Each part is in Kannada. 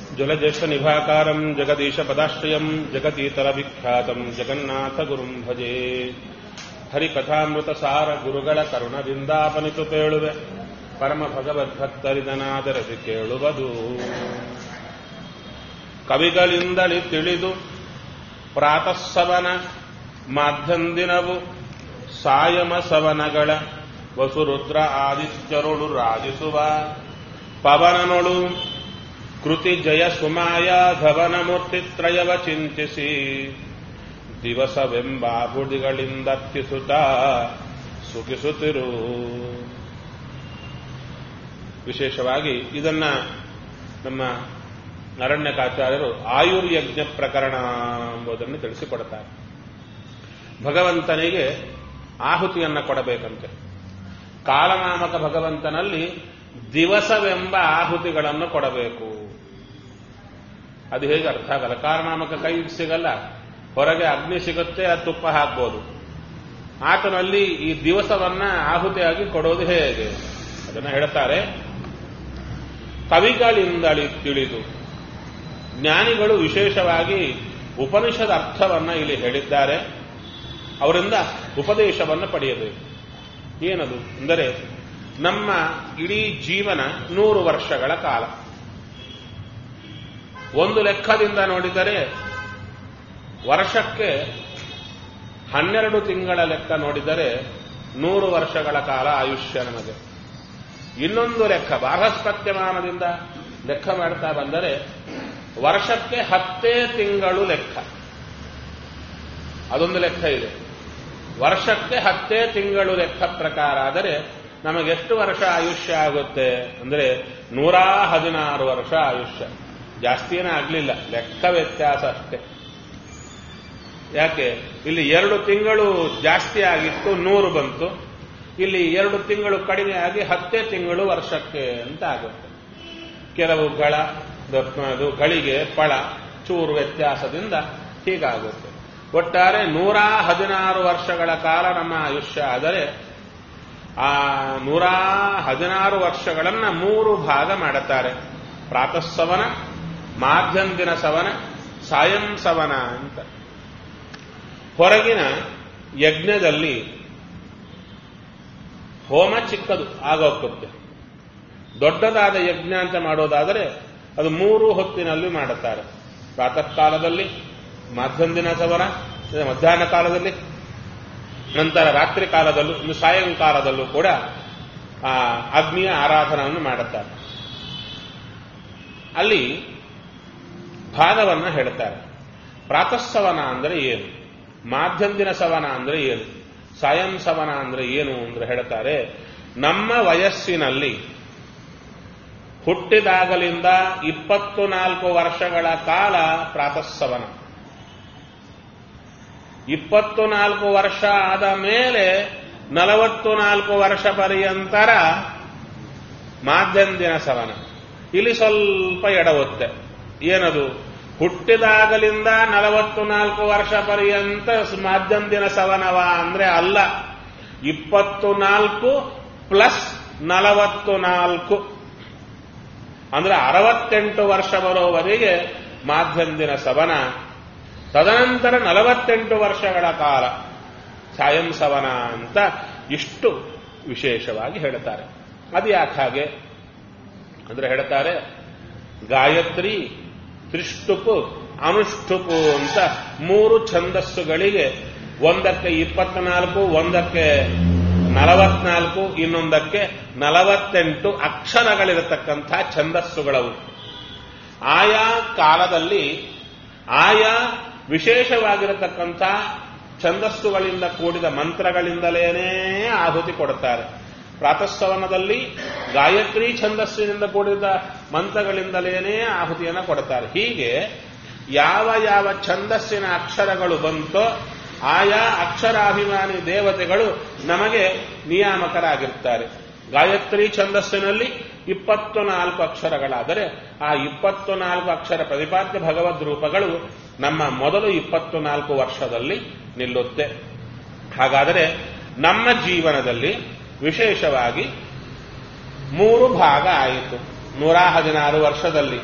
ಜಲಜ್ಯೇಷ್ಠ ನಿಭಾಕಾರಂ ಜಗದೀಶ ಪದಾಶ್ರಯಂ ಜಗತೀತರ ವಿಖ್ಯಾತಂ ಜಗನ್ನಾಥ ಗುರುಂ ಭಜೆ ಹರಿಕಥಾಮೃತ ಸಾರ ಗುರುಗಳ ಕರುಣದಿಂದಾಪನಿತು ಪೇಳುವೆ ಪರಮ ಭಗವದ್ಭಕ್ತರಿದನಾದರಸಿ ಕೇಳುವುದು ಕವಿಗಳಿಂದಲಿ ತಿಳಿದು ಪ್ರಾತಃಸವನ ಮಾಧ್ಯಂದಿನವು ಸಾಯಮ ಸವನಗಳ ವಸುರುದ್ರ ಆದಿತ್ಯರುಳು ರಾಜಿಸುವ ಪವನನೊಳು ಕೃತಿ ಜಯ ಸುಮಾಯ ಧವನ ಮೂರ್ತಿತ್ರಯವ ಚಿಂತಿಸಿ ದಿವಸವೆಂಬಾಹುಡಿಗಳಿಂದರ್ಪಿಸುತ್ತ ಸುಖಿಸುತ್ತಿರು ವಿಶೇಷವಾಗಿ ಇದನ್ನ ನಮ್ಮ ಅರಣ್ಯಕಾಚಾರ್ಯರು ಆಯುರ್ಯಜ್ಞ ಪ್ರಕರಣ ಎಂಬುದನ್ನು ತಿಳಿಸಿಕೊಡುತ್ತಾರೆ ಭಗವಂತನಿಗೆ ಆಹುತಿಯನ್ನು ಕೊಡಬೇಕಂತೆ ಕಾಲನಾಮಕ ಭಗವಂತನಲ್ಲಿ ದಿವಸವೆಂಬ ಆಹುತಿಗಳನ್ನು ಕೊಡಬೇಕು ಅದು ಹೇಗೆ ಅರ್ಥ ಆಗಲ್ಲ ಕಾಲನಾಮಕ ಕೈ ಸಿಗಲ್ಲ ಹೊರಗೆ ಅಗ್ನಿ ಸಿಗುತ್ತೆ ಅದು ತುಪ್ಪ ಹಾಕ್ಬೋದು ಆತನಲ್ಲಿ ಈ ದಿವಸವನ್ನ ಆಹುತಿಯಾಗಿ ಕೊಡೋದು ಹೇಗೆ ಅದನ್ನು ಹೇಳ್ತಾರೆ ಕವಿಗಳಿಂದಳಿ ತಿಳಿದು ಜ್ಞಾನಿಗಳು ವಿಶೇಷವಾಗಿ ಉಪನಿಷದ ಅರ್ಥವನ್ನ ಇಲ್ಲಿ ಹೇಳಿದ್ದಾರೆ ಅವರಿಂದ ಉಪದೇಶವನ್ನು ಪಡೆಯಬೇಕು ಏನದು ಅಂದರೆ ನಮ್ಮ ಇಡೀ ಜೀವನ ನೂರು ವರ್ಷಗಳ ಕಾಲ ಒಂದು ಲೆಕ್ಕದಿಂದ ನೋಡಿದರೆ ವರ್ಷಕ್ಕೆ ಹನ್ನೆರಡು ತಿಂಗಳ ಲೆಕ್ಕ ನೋಡಿದರೆ ನೂರು ವರ್ಷಗಳ ಕಾಲ ಆಯುಷ್ಯ ನಮಗೆ ಇನ್ನೊಂದು ಲೆಕ್ಕ ಬಾರಸ್ಪತ್ಯಮಾನದಿಂದ ಲೆಕ್ಕ ಮಾಡ್ತಾ ಬಂದರೆ ವರ್ಷಕ್ಕೆ ಹತ್ತೇ ತಿಂಗಳು ಲೆಕ್ಕ ಅದೊಂದು ಲೆಕ್ಕ ಇದೆ ವರ್ಷಕ್ಕೆ ಹತ್ತೇ ತಿಂಗಳು ಲೆಕ್ಕ ಪ್ರಕಾರ ಆದರೆ ನಮಗೆಷ್ಟು ವರ್ಷ ಆಯುಷ್ಯ ಆಗುತ್ತೆ ಅಂದ್ರೆ ನೂರಾ ಹದಿನಾರು ವರ್ಷ ಆಯುಷ್ಯ ಜಾಸ್ತಿಯೇ ಆಗಲಿಲ್ಲ ಲೆಕ್ಕ ವ್ಯತ್ಯಾಸ ಅಷ್ಟೇ ಯಾಕೆ ಇಲ್ಲಿ ಎರಡು ತಿಂಗಳು ಜಾಸ್ತಿ ಆಗಿತ್ತು ನೂರು ಬಂತು ಇಲ್ಲಿ ಎರಡು ತಿಂಗಳು ಕಡಿಮೆ ಆಗಿ ಹತ್ತೇ ತಿಂಗಳು ವರ್ಷಕ್ಕೆ ಅಂತ ಆಗುತ್ತೆ ಕೆಲವು ಗಳ ಅದು ಗಳಿಗೆ ಪಳ ಚೂರು ವ್ಯತ್ಯಾಸದಿಂದ ಹೀಗಾಗುತ್ತೆ ಒಟ್ಟಾರೆ ನೂರ ಹದಿನಾರು ವರ್ಷಗಳ ಕಾಲ ನಮ್ಮ ಆಯುಷ್ಯ ಆದರೆ ಆ ನೂರ ಹದಿನಾರು ವರ್ಷಗಳನ್ನ ಮೂರು ಭಾಗ ಮಾಡುತ್ತಾರೆ ಪ್ರಾತಃಸವನ ಮಾಧ್ಯಂದಿನ ಸವನ ಸಾಯಂ ಸವನ ಅಂತ ಹೊರಗಿನ ಯಜ್ಞದಲ್ಲಿ ಹೋಮ ಚಿಕ್ಕದು ಆಗೋಗುತ್ತೆ ದೊಡ್ಡದಾದ ಯಜ್ಞ ಅಂತ ಮಾಡೋದಾದರೆ ಅದು ಮೂರು ಹೊತ್ತಿನಲ್ಲಿ ಮಾಡುತ್ತಾರೆ ಪ್ರಾತಃ ಕಾಲದಲ್ಲಿ ಮಾಧ್ಯಂದಿನ ಸವನ ಮಧ್ಯಾಹ್ನ ಕಾಲದಲ್ಲಿ ನಂತರ ರಾತ್ರಿ ಕಾಲದಲ್ಲೂ ಇನ್ನು ಸಾಯಂಕಾಲದಲ್ಲೂ ಕೂಡ ಆ ಅಗ್ನಿಯ ಆರಾಧನವನ್ನು ಮಾಡುತ್ತಾರೆ ಅಲ್ಲಿ ಭಾಗವನ್ನ ಹೇಳ್ತಾರೆ ಪ್ರಾತಃಸವನ ಅಂದರೆ ಏನು ಮಾಧ್ಯಂದಿನ ಸವನ ಅಂದರೆ ಏನು ಸಾಯಂ ಸವನ ಅಂದ್ರೆ ಏನು ಅಂದ್ರೆ ಹೇಳ್ತಾರೆ ನಮ್ಮ ವಯಸ್ಸಿನಲ್ಲಿ ಹುಟ್ಟಿದಾಗಲಿಂದ ಇಪ್ಪತ್ತು ನಾಲ್ಕು ವರ್ಷಗಳ ಕಾಲ ಪ್ರಾತಃಸವನ ಇಪ್ಪತ್ತು ನಾಲ್ಕು ವರ್ಷ ಆದ ಮೇಲೆ ನಲವತ್ತು ನಾಲ್ಕು ವರ್ಷ ಪರ್ಯಂತರ ಮಾಧ್ಯಂದಿನ ಸವನ ಇಲ್ಲಿ ಸ್ವಲ್ಪ ಎಡವತ್ತೆ ಏನದು ಹುಟ್ಟಿದಾಗಲಿಂದ ನಲವತ್ತು ನಾಲ್ಕು ವರ್ಷ ಪರ್ಯಂತ ಮಾಧ್ಯಂದಿನ ಸವನವ ಅಂದ್ರೆ ಅಲ್ಲ ಇಪ್ಪತ್ತು ನಾಲ್ಕು ಪ್ಲಸ್ ನಲವತ್ತು ನಾಲ್ಕು ಅಂದ್ರೆ ಅರವತ್ತೆಂಟು ವರ್ಷ ಬರೋವರೆಗೆ ಮಾಧ್ಯಂದಿನ ಸವನ ತದನಂತರ ನಲವತ್ತೆಂಟು ವರ್ಷಗಳ ಕಾಲ ಸಾಯಂ ಸವನ ಅಂತ ಇಷ್ಟು ವಿಶೇಷವಾಗಿ ಹೇಳ್ತಾರೆ ಅದು ಯಾಕೆ ಹಾಗೆ ಅಂದ್ರೆ ಹೇಳ್ತಾರೆ ಗಾಯತ್ರಿ ತ್ರಿಷ್ಟುಪು ಅನುಷ್ಠುಪು ಅಂತ ಮೂರು ಛಂದಸ್ಸುಗಳಿಗೆ ಒಂದಕ್ಕೆ ಇಪ್ಪತ್ನಾಲ್ಕು ಒಂದಕ್ಕೆ ನಲವತ್ನಾಲ್ಕು ಇನ್ನೊಂದಕ್ಕೆ ನಲವತ್ತೆಂಟು ಅಕ್ಷರಗಳಿರತಕ್ಕಂಥ ಛಂದಸ್ಸುಗಳವು ಆಯಾ ಕಾಲದಲ್ಲಿ ಆಯಾ ವಿಶೇಷವಾಗಿರತಕ್ಕಂಥ ಛಂದಸ್ಸುಗಳಿಂದ ಕೂಡಿದ ಮಂತ್ರಗಳಿಂದಲೇನೇ ಆಹುತಿ ಕೊಡುತ್ತಾರೆ ಪ್ರಾತಃಸವನದಲ್ಲಿ ಗಾಯತ್ರಿ ಛಂದಸ್ಸಿನಿಂದ ಕೂಡಿದ ಮಂತ್ರಗಳಿಂದಲೇನೇ ಆಹುತಿಯನ್ನು ಕೊಡುತ್ತಾರೆ ಹೀಗೆ ಯಾವ ಯಾವ ಛಂದಸ್ಸಿನ ಅಕ್ಷರಗಳು ಬಂತೋ ಆಯಾ ಅಕ್ಷರಾಭಿಮಾನಿ ದೇವತೆಗಳು ನಮಗೆ ನಿಯಾಮಕರಾಗಿರ್ತಾರೆ ಗಾಯತ್ರಿ ಛಂದಸ್ಸಿನಲ್ಲಿ ಇಪ್ಪತ್ತು ನಾಲ್ಕು ಅಕ್ಷರಗಳಾದರೆ ಆ ಇಪ್ಪತ್ತು ನಾಲ್ಕು ಅಕ್ಷರ ಪ್ರತಿಪಾದ್ಯ ಭಗವದ್ ರೂಪಗಳು ನಮ್ಮ ಮೊದಲು ಇಪ್ಪತ್ತು ನಾಲ್ಕು ವರ್ಷದಲ್ಲಿ ನಿಲ್ಲುತ್ತೆ ಹಾಗಾದರೆ ನಮ್ಮ ಜೀವನದಲ್ಲಿ ವಿಶೇಷವಾಗಿ ಮೂರು ಭಾಗ ಆಯಿತು ನೂರ ಹದಿನಾರು ವರ್ಷದಲ್ಲಿ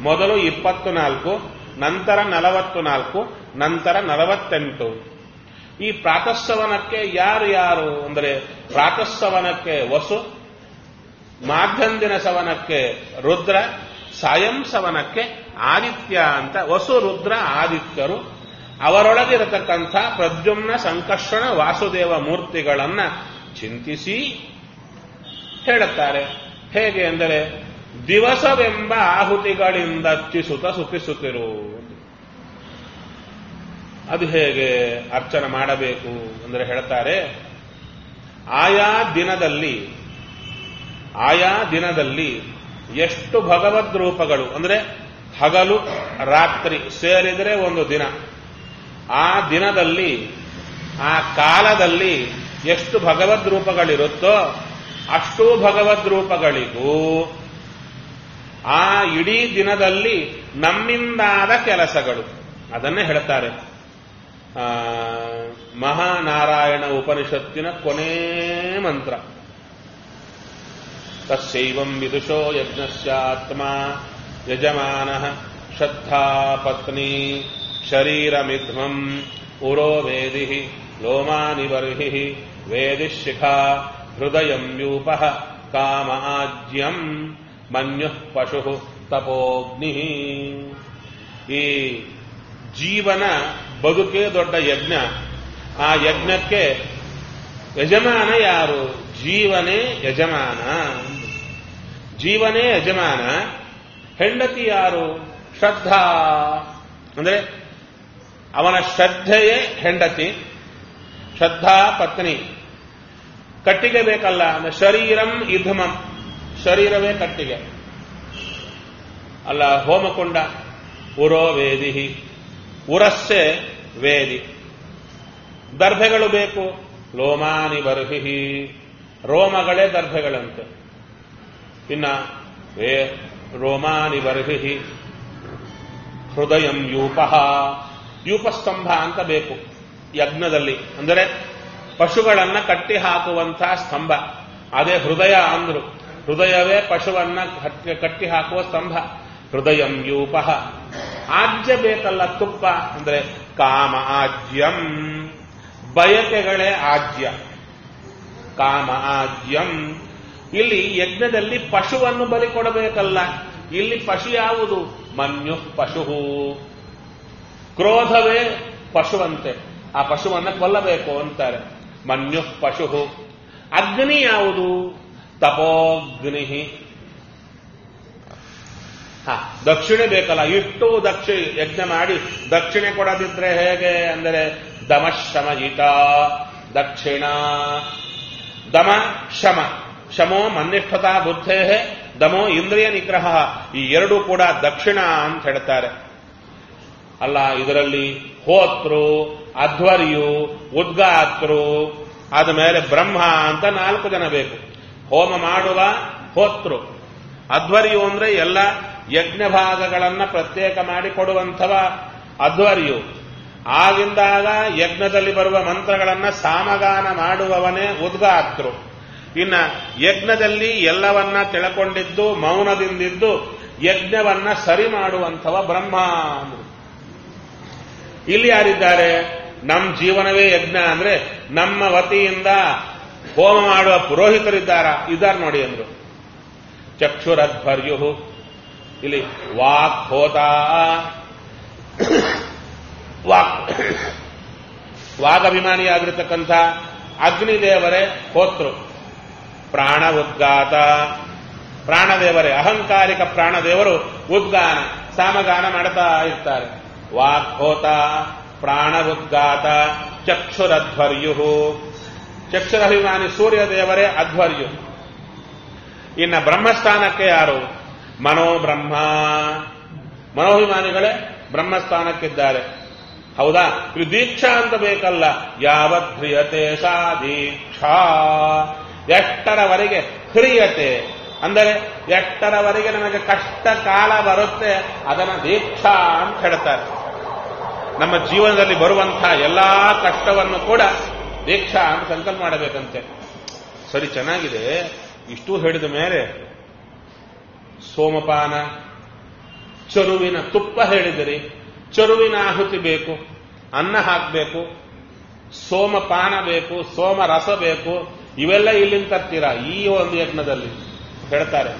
ಮೊದಲು ಇಪ್ಪತ್ತು ನಾಲ್ಕು ನಂತರ ನಲವತ್ತು ನಾಲ್ಕು ನಂತರ ನಲವತ್ತೆಂಟು ಈ ಪ್ರಾತಃಸವನಕ್ಕೆ ಯಾರು ಯಾರು ಅಂದರೆ ಪ್ರಾತಃಸವನಕ್ಕೆ ವಸು ಮಾಧ್ಯಂದಿನ ಸವನಕ್ಕೆ ರುದ್ರ ಸಾಯಂ ಸವನಕ್ಕೆ ಆದಿತ್ಯ ಅಂತ ವಸು ರುದ್ರ ಆದಿತ್ಯರು ಅವರೊಳಗಿರತಕ್ಕಂಥ ಪ್ರದ್ಯುಮ್ನ ಸಂಕರ್ಷಣ ವಾಸುದೇವ ಮೂರ್ತಿಗಳನ್ನ ಚಿಂತಿಸಿ ಹೇಳುತ್ತಾರೆ ಹೇಗೆ ಅಂದರೆ ದಿವಸವೆಂಬ ಆಹುತಿಗಳಿಂದ ಅರ್ಚಿಸುತ್ತ ಸುಖಿಸುತ್ತಿರು ಅದು ಹೇಗೆ ಅರ್ಚನೆ ಮಾಡಬೇಕು ಅಂದರೆ ಹೇಳ್ತಾರೆ ಆಯಾ ದಿನದಲ್ಲಿ ಆಯಾ ದಿನದಲ್ಲಿ ಎಷ್ಟು ಭಗವದ್ ರೂಪಗಳು ಅಂದರೆ ಹಗಲು ರಾತ್ರಿ ಸೇರಿದರೆ ಒಂದು ದಿನ ಆ ದಿನದಲ್ಲಿ ಆ ಕಾಲದಲ್ಲಿ ಎಷ್ಟು ಭಗವದ್ ರೂಪಗಳಿರುತ್ತೋ ಅಷ್ಟೂ ಭಗವದ್ ರೂಪಗಳಿಗೂ ಆ ಇಡೀ ದಿನದಲ್ಲಿ ನಮ್ಮಿಂದಾದ ಕೆಲಸಗಳು ಅದನ್ನೇ ಹೇಳ್ತಾರೆ ಆ, ಮಹಾನಾರಾಯಣ ಉಪನಿಷತ್ತಿನ ಕೊನೇ ಮಂತ್ರ ತಸ್ಯೈವಂ ವಿದುಷೋ ಯಜ್ಞಸ್ಯಾತ್ಮ ಯಜಮಾನ ಶ್ರದ್ಧಾ ಪತ್ನಿ ಶರೀರಮಿಧ್ವಂ ಉರೋ ವೇದಿ ಲೋಮಾನಿ ಬರ್ಹಿ ವೇದಿಶಿಖಾ ಹೃದಯಂ ಯೂಪ ಕಾಮ ಆಜ್ಯಂ ಮನ್ಯು ಪಶು ತಪೋಗ್ನಿ ಈ ಜೀವನ ಬದುಕೇ ದೊಡ್ಡ ಯಜ್ಞ ಆ ಯಜ್ಞಕ್ಕೆ ಯಜಮಾನ ಯಾರು ಜೀವನೇ ಯಜಮಾನ ಜೀವನೇ ಯಜಮಾನ ಹೆಂಡತಿ ಯಾರು ಶ್ರದ್ಧಾ ಅಂದ್ರೆ ಅವನ ಶ್ರದ್ಧೆಯೇ ಹೆಂಡತಿ ಶ್ರದ್ಧಾ ಪತ್ನಿ ಕಟ್ಟಿಗೆ ಬೇಕಲ್ಲ ಅಂದ್ರೆ ಶರೀರಂ ಇಧಮಂ ಶರೀರವೇ ಕಟ್ಟಿಗೆ ಅಲ್ಲ ಹೋಮಕೊಂಡ ಉರೋ ವೇದಿ ಉರಸ್ಸೆ ವೇದಿ ದರ್ಭೆಗಳು ಬೇಕು ಲೋಮಾನಿ ಬರ್ಹಿ ರೋಮಗಳೇ ದರ್ಭೆಗಳಂತೆ ಇನ್ನ ವೇ ರೋಮಾನಿ ಬರ್ಹಿ ಹೃದಯಂ ಯೂಪಃ ಯೂಪಸ್ತಂಭ ಅಂತ ಬೇಕು ಯಜ್ಞದಲ್ಲಿ ಅಂದರೆ ಪಶುಗಳನ್ನ ಕಟ್ಟಿ ಹಾಕುವಂತಹ ಸ್ತಂಭ ಅದೇ ಹೃದಯ ಅಂದ್ರು ಹೃದಯವೇ ಪಶುವನ್ನ ಕಟ್ಟಿ- ಕಟ್ಟಿ ಹಾಕುವ ಸ್ತಂಭ ಹೃದಯಂ ಯೂಪಃ ಆಜ್ಯ ಬೇಕಲ್ಲ ತುಪ್ಪ ಅಂದ್ರೆ ಕಾಮ ಆಜ್ಯಂ ಬಯಕೆಗಳೇ ಆಜ್ಯ ಕಾಮ ಆಜ್ಯಂ ಇಲ್ಲಿ ಯಜ್ಞದಲ್ಲಿ ಪಶುವನ್ನು ಬಲಿ ಕೊಡಬೇಕಲ್ಲ ಇಲ್ಲಿ ಪಶು ಯಾವುದು ಮನ್ಯು ಪಶು ಕ್ರೋಧವೇ ಪಶುವಂತೆ ಆ ಪಶುವನ್ನ ಕೊಲ್ಲಬೇಕು ಅಂತಾರೆ ಮನ್ಯು ಪಶು ಅಗ್ನಿ ಯಾವುದು ತಪೋಗ್ನಿ ಹ ದಕ್ಷಿಣೆ ಬೇಕಲ್ಲ ಇಟ್ಟು ದಕ್ಷಿ ಯಜ್ಞ ಮಾಡಿ ದಕ್ಷಿಣೆ ಕೊಡದಿದ್ರೆ ಹೇಗೆ ಅಂದರೆ ದಮ ಶಮಯಿತ ದಕ್ಷಿಣ ದಮ ಶಮ ಶಮೋ ಮನ್ನಿಷ್ಠತಾ ಬುದ್ಧೇ ದಮೋ ಇಂದ್ರಿಯ ನಿಗ್ರಹ ಈ ಎರಡು ಕೂಡ ದಕ್ಷಿಣ ಅಂತ ಹೇಳ್ತಾರೆ ಅಲ್ಲ ಇದರಲ್ಲಿ ಹೋತ್ರು ಅಧ್ವರ್ಯು ಉದ್ಗಾತ್ರು ಆದ ಮೇಲೆ ಬ್ರಹ್ಮ ಅಂತ ನಾಲ್ಕು ಜನ ಬೇಕು ಹೋಮ ಮಾಡುವ ಹೋತ್ರು ಅಧ್ವರ್ಯು ಅಂದ್ರೆ ಎಲ್ಲ ಯಜ್ಞ ಭಾಗಗಳನ್ನ ಪ್ರತ್ಯೇಕ ಮಾಡಿ ಕೊಡುವಂಥವ ಅಧ್ವರ್ಯು ಆಗಿಂದಾಗ ಯಜ್ಞದಲ್ಲಿ ಬರುವ ಮಂತ್ರಗಳನ್ನ ಸಾಮಗಾನ ಮಾಡುವವನೇ ಉದ್ಗಾತ್ರು ಇನ್ನ ಯಜ್ಞದಲ್ಲಿ ಎಲ್ಲವನ್ನ ತಿಳ್ಕೊಂಡಿದ್ದು ಮೌನದಿಂದಿದ್ದು ಯಜ್ಞವನ್ನ ಸರಿ ಮಾಡುವಂಥವ ಬ್ರಹ್ಮ ಅಂದ್ರು ಇಲ್ಲಿ ಯಾರಿದ್ದಾರೆ ನಮ್ಮ ಜೀವನವೇ ಯಜ್ಞ ಅಂದ್ರೆ ನಮ್ಮ ವತಿಯಿಂದ ಹೋಮ ಮಾಡುವ ಪುರೋಹಿತರಿದ್ದಾರ ಇದ್ದಾರೆ ನೋಡಿ ಅಂದ್ರು ಚಕ್ಷುರಧ್ವರ್ಯು ಇಲ್ಲಿ ವಾಕ್ ಹೋತ ವಾಕ್ ವಾಗಭಿಮಾನಿಯಾಗಿರ್ತಕ್ಕಂಥ ಅಗ್ನಿದೇವರೇ ಹೋತೃ ಪ್ರಾಣ ಉದ್ಗಾತ ಪ್ರಾಣದೇವರೇ ಅಹಂಕಾರಿಕ ಪ್ರಾಣದೇವರು ಉದ್ಗಾನ ಸಾಮಗಾನ ಮಾಡ್ತಾ ಇರ್ತಾರೆ ವಾಕ್ಹೋತ ಪ್ರಾಣ ಉದ್ಗಾತ ಚಕ್ಷುರಧ್ವರ್ಯು ಚಕ್ಷುರಭಿಮಾನಿ ಸೂರ್ಯದೇವರೇ ಅಧ್ವರ್ಯು ಇನ್ನ ಬ್ರಹ್ಮಸ್ಥಾನಕ್ಕೆ ಯಾರು ಮನೋಬ್ರಹ್ಮ ಮನೋಭಿಮಾನಿಗಳೇ ಬ್ರಹ್ಮಸ್ಥಾನಕ್ಕಿದ್ದಾರೆ ಹೌದಾ ಇದು ದೀಕ್ಷಾ ಅಂತ ಬೇಕಲ್ಲ ಯಾವತ್ ಹ್ರಿಯತೆ ಸಾ ದೀಕ್ಷಾ ಎಷ್ಟರವರೆಗೆ ಹ್ರಿಯತೆ ಅಂದರೆ ಎಷ್ಟರವರೆಗೆ ನಮಗೆ ಕಷ್ಟ ಕಾಲ ಬರುತ್ತೆ ಅದನ್ನ ದೀಕ್ಷಾ ಅಂತ ಹೇಳ್ತಾರೆ ನಮ್ಮ ಜೀವನದಲ್ಲಿ ಬರುವಂತಹ ಎಲ್ಲಾ ಕಷ್ಟವನ್ನು ಕೂಡ ದೀಕ್ಷಾ ಅಂತ ಸಂಕಲ್ಪ ಮಾಡಬೇಕಂತೆ ಸರಿ ಚೆನ್ನಾಗಿದೆ ಇಷ್ಟು ಹೇಳಿದ ಮೇಲೆ ಸೋಮಪಾನ ಚರುವಿನ ತುಪ್ಪ ಹೇಳಿದಿರಿ ಚರುವಿನ ಆಹುತಿ ಬೇಕು ಅನ್ನ ಹಾಕಬೇಕು ಸೋಮಪಾನ ಬೇಕು ಸೋಮ ರಸ ಬೇಕು ಇವೆಲ್ಲ ಇಲ್ಲಿಂದ ತರ್ತೀರಾ ಈ ಒಂದು ಯಜ್ಞದಲ್ಲಿ ಹೇಳ್ತಾರೆ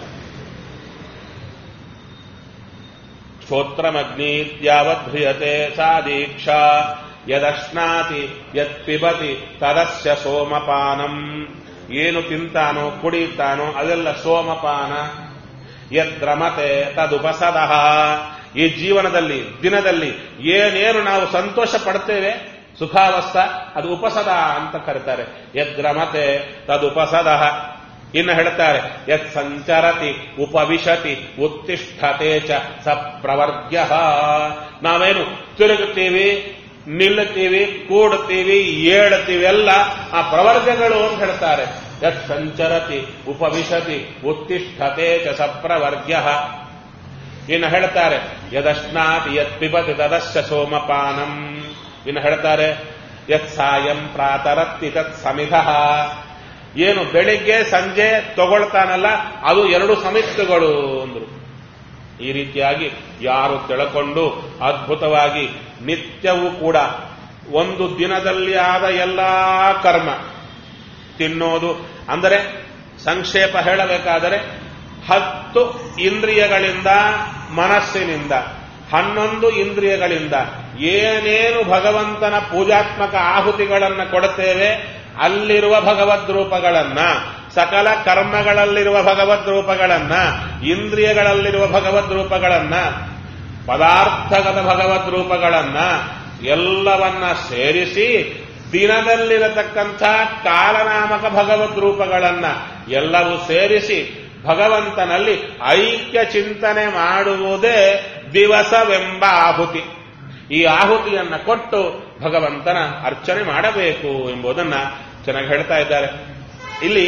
ಶ್ರೋತ್ರಮಗ್ನೀತ್ಯಾವಧ್ರಿಯತೆ ಸಾ ದೀಕ್ಷಾ ಯದಶ್ನಾತಿ ಯತ್ ಪಿಬತಿ ತದಸ್ಯ ಸೋಮಪಾನಂ ಏನು ತಿಂತಾನೋ ಕುಡಿತಾನೋ ಅದೆಲ್ಲ ಸೋಮಪಾನ ಯದ್ರಮತೆ ತದುಪಸದಃ ಈ ಜೀವನದಲ್ಲಿ ದಿನದಲ್ಲಿ ಏನೇನು ನಾವು ಸಂತೋಷ ಪಡ್ತೇವೆ ಸುಖಾವಸ್ಥ ಅದು ಉಪಸದ ಅಂತ ಕರೀತಾರೆ ಯದ್ರಮತೆ ತದುಪಸದಃ ಇನ್ನು ಹೇಳ್ತಾರೆ ಯತ್ ಸಂಚರತಿ ಉಪವಿಶತಿ ಉತ್ತಿಷ್ಠತೆ ಚ ಸ ಪ್ರವರ್ಗ್ಯ ನಾವೇನು ತಿರುಗುತ್ತೀವಿ ನಿಲ್ಲುತ್ತೀವಿ ಕೂಡುತ್ತೀವಿ ಏಳುತ್ತೀವಿ ಎಲ್ಲ ಆ ಪ್ರವರ್ಗಗಳು ಅಂತ ಹೇಳ್ತಾರೆ ಯತ್ ಸಂಚರತಿ ಉಪವಿಶತಿ ಉತ್ತಿಷ್ಠತೆ ಚ ಸ ಪ್ರವರ್ಗ್ಯ ಇನ್ನು ಹೇಳ್ತಾರೆ ಯದಶ್ನಾತಿ ಯತ್ ಪಿಬತಿ ತದಶ್ಚ ಸೋಮಪಾನಂ ಇನ್ನು ಹೇಳ್ತಾರೆ ಯತ್ ಸಾಯಂ ಪ್ರಾತರತ್ತಿ ತತ್ ಸಮಿಧ ಏನು ಬೆಳಿಗ್ಗೆ ಸಂಜೆ ತಗೊಳ್ತಾನಲ್ಲ ಅದು ಎರಡು ಸಮಿತ್ತುಗಳು ಅಂದ್ರು ಈ ರೀತಿಯಾಗಿ ಯಾರು ತಿಳ್ಕೊಂಡು ಅದ್ಭುತವಾಗಿ ನಿತ್ಯವೂ ಕೂಡ ಒಂದು ದಿನದಲ್ಲಿ ಆದ ಎಲ್ಲಾ ಕರ್ಮ ತಿನ್ನೋದು ಅಂದರೆ ಸಂಕ್ಷೇಪ ಹೇಳಬೇಕಾದರೆ ಹತ್ತು ಇಂದ್ರಿಯಗಳಿಂದ ಮನಸ್ಸಿನಿಂದ ಹನ್ನೊಂದು ಇಂದ್ರಿಯಗಳಿಂದ ಏನೇನು ಭಗವಂತನ ಪೂಜಾತ್ಮಕ ಆಹುತಿಗಳನ್ನು ಕೊಡುತ್ತೇವೆ ಅಲ್ಲಿರುವ ಭಗವದ್ ರೂಪಗಳನ್ನ ಸಕಲ ಕರ್ಮಗಳಲ್ಲಿರುವ ಭಗವದ್ ರೂಪಗಳನ್ನ ಇಂದ್ರಿಯಗಳಲ್ಲಿರುವ ಭಗವದ್ ರೂಪಗಳನ್ನ ಪದಾರ್ಥಗತ ಭಗವದ್ ರೂಪಗಳನ್ನ ಎಲ್ಲವನ್ನ ಸೇರಿಸಿ ದಿನದಲ್ಲಿರತಕ್ಕಂಥ ಕಾಲನಾಮಕ ಭಗವದ್ ರೂಪಗಳನ್ನ ಎಲ್ಲವೂ ಸೇರಿಸಿ ಭಗವಂತನಲ್ಲಿ ಐಕ್ಯ ಚಿಂತನೆ ಮಾಡುವುದೇ ದಿವಸವೆಂಬ ಆಹುತಿ ಈ ಆಹುತಿಯನ್ನ ಕೊಟ್ಟು ಭಗವಂತನ ಅರ್ಚನೆ ಮಾಡಬೇಕು ಎಂಬುದನ್ನ ಚೆನ್ನಾಗಿ ಹೇಳ್ತಾ ಇದ್ದಾರೆ ಇಲ್ಲಿ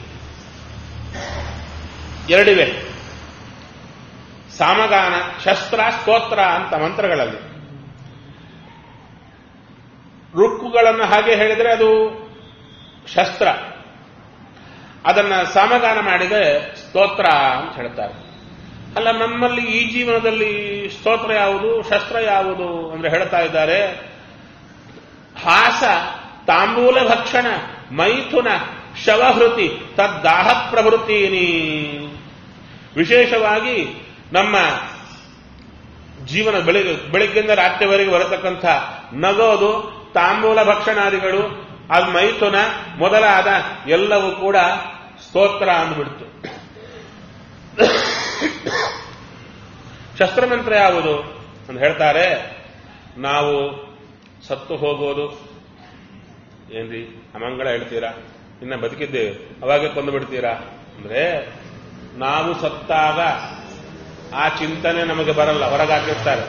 ಎರಡಿವೆ ಸಾಮಗಾನ ಶಸ್ತ್ರ ಸ್ತೋತ್ರ ಅಂತ ಮಂತ್ರಗಳಲ್ಲಿ ರುಕ್ಕುಗಳನ್ನು ಹಾಗೆ ಹೇಳಿದರೆ ಅದು ಶಸ್ತ್ರ ಅದನ್ನ ಸಾಮಗಾನ ಮಾಡಿದರೆ ಸ್ತೋತ್ರ ಅಂತ ಹೇಳ್ತಾರೆ ಅಲ್ಲ ನಮ್ಮಲ್ಲಿ ಈ ಜೀವನದಲ್ಲಿ ಸ್ತೋತ್ರ ಯಾವುದು ಶಸ್ತ್ರ ಯಾವುದು ಅಂದ್ರೆ ಹೇಳ್ತಾ ಇದ್ದಾರೆ ಹಾಸ ತಾಂಬೂಲ ಭಕ್ಷಣ ಮೈಥುನ ಶವಹೃತಿ ತದ್ದಾಹ ಪ್ರವೃತ್ತೀನಿ ವಿಶೇಷವಾಗಿ ನಮ್ಮ ಜೀವನ ಬೆಳಿಗ್ಗೆ ಬೆಳಿಗ್ಗೆಯಿಂದ ರಾತ್ರಿವರೆಗೆ ಬರತಕ್ಕಂಥ ನಗೋದು ತಾಂಬೂಲ ಭಕ್ಷಣಾದಿಗಳು ಅದು ಮೈಥುನ ಮೊದಲಾದ ಎಲ್ಲವೂ ಕೂಡ ಸ್ತೋತ್ರ ಅಂದ್ಬಿಡ್ತು ಶಸ್ತ್ರಮಂತ್ರ ಯಾವುದು ಅಂತ ಹೇಳ್ತಾರೆ ನಾವು ಸತ್ತು ಹೋಗೋದು ಏನ್ರಿ ಅಮಂಗಳ ಹೇಳ್ತೀರಾ ಇನ್ನ ಬದುಕಿದ್ದೇವೆ ಅವಾಗೆ ಕೊಂದು ಬಿಡ್ತೀರಾ ಅಂದ್ರೆ ನಾವು ಸತ್ತಾಗ ಆ ಚಿಂತನೆ ನಮಗೆ ಬರಲ್ಲ ಹೊರಗಾಕಿರ್ತಾರೆ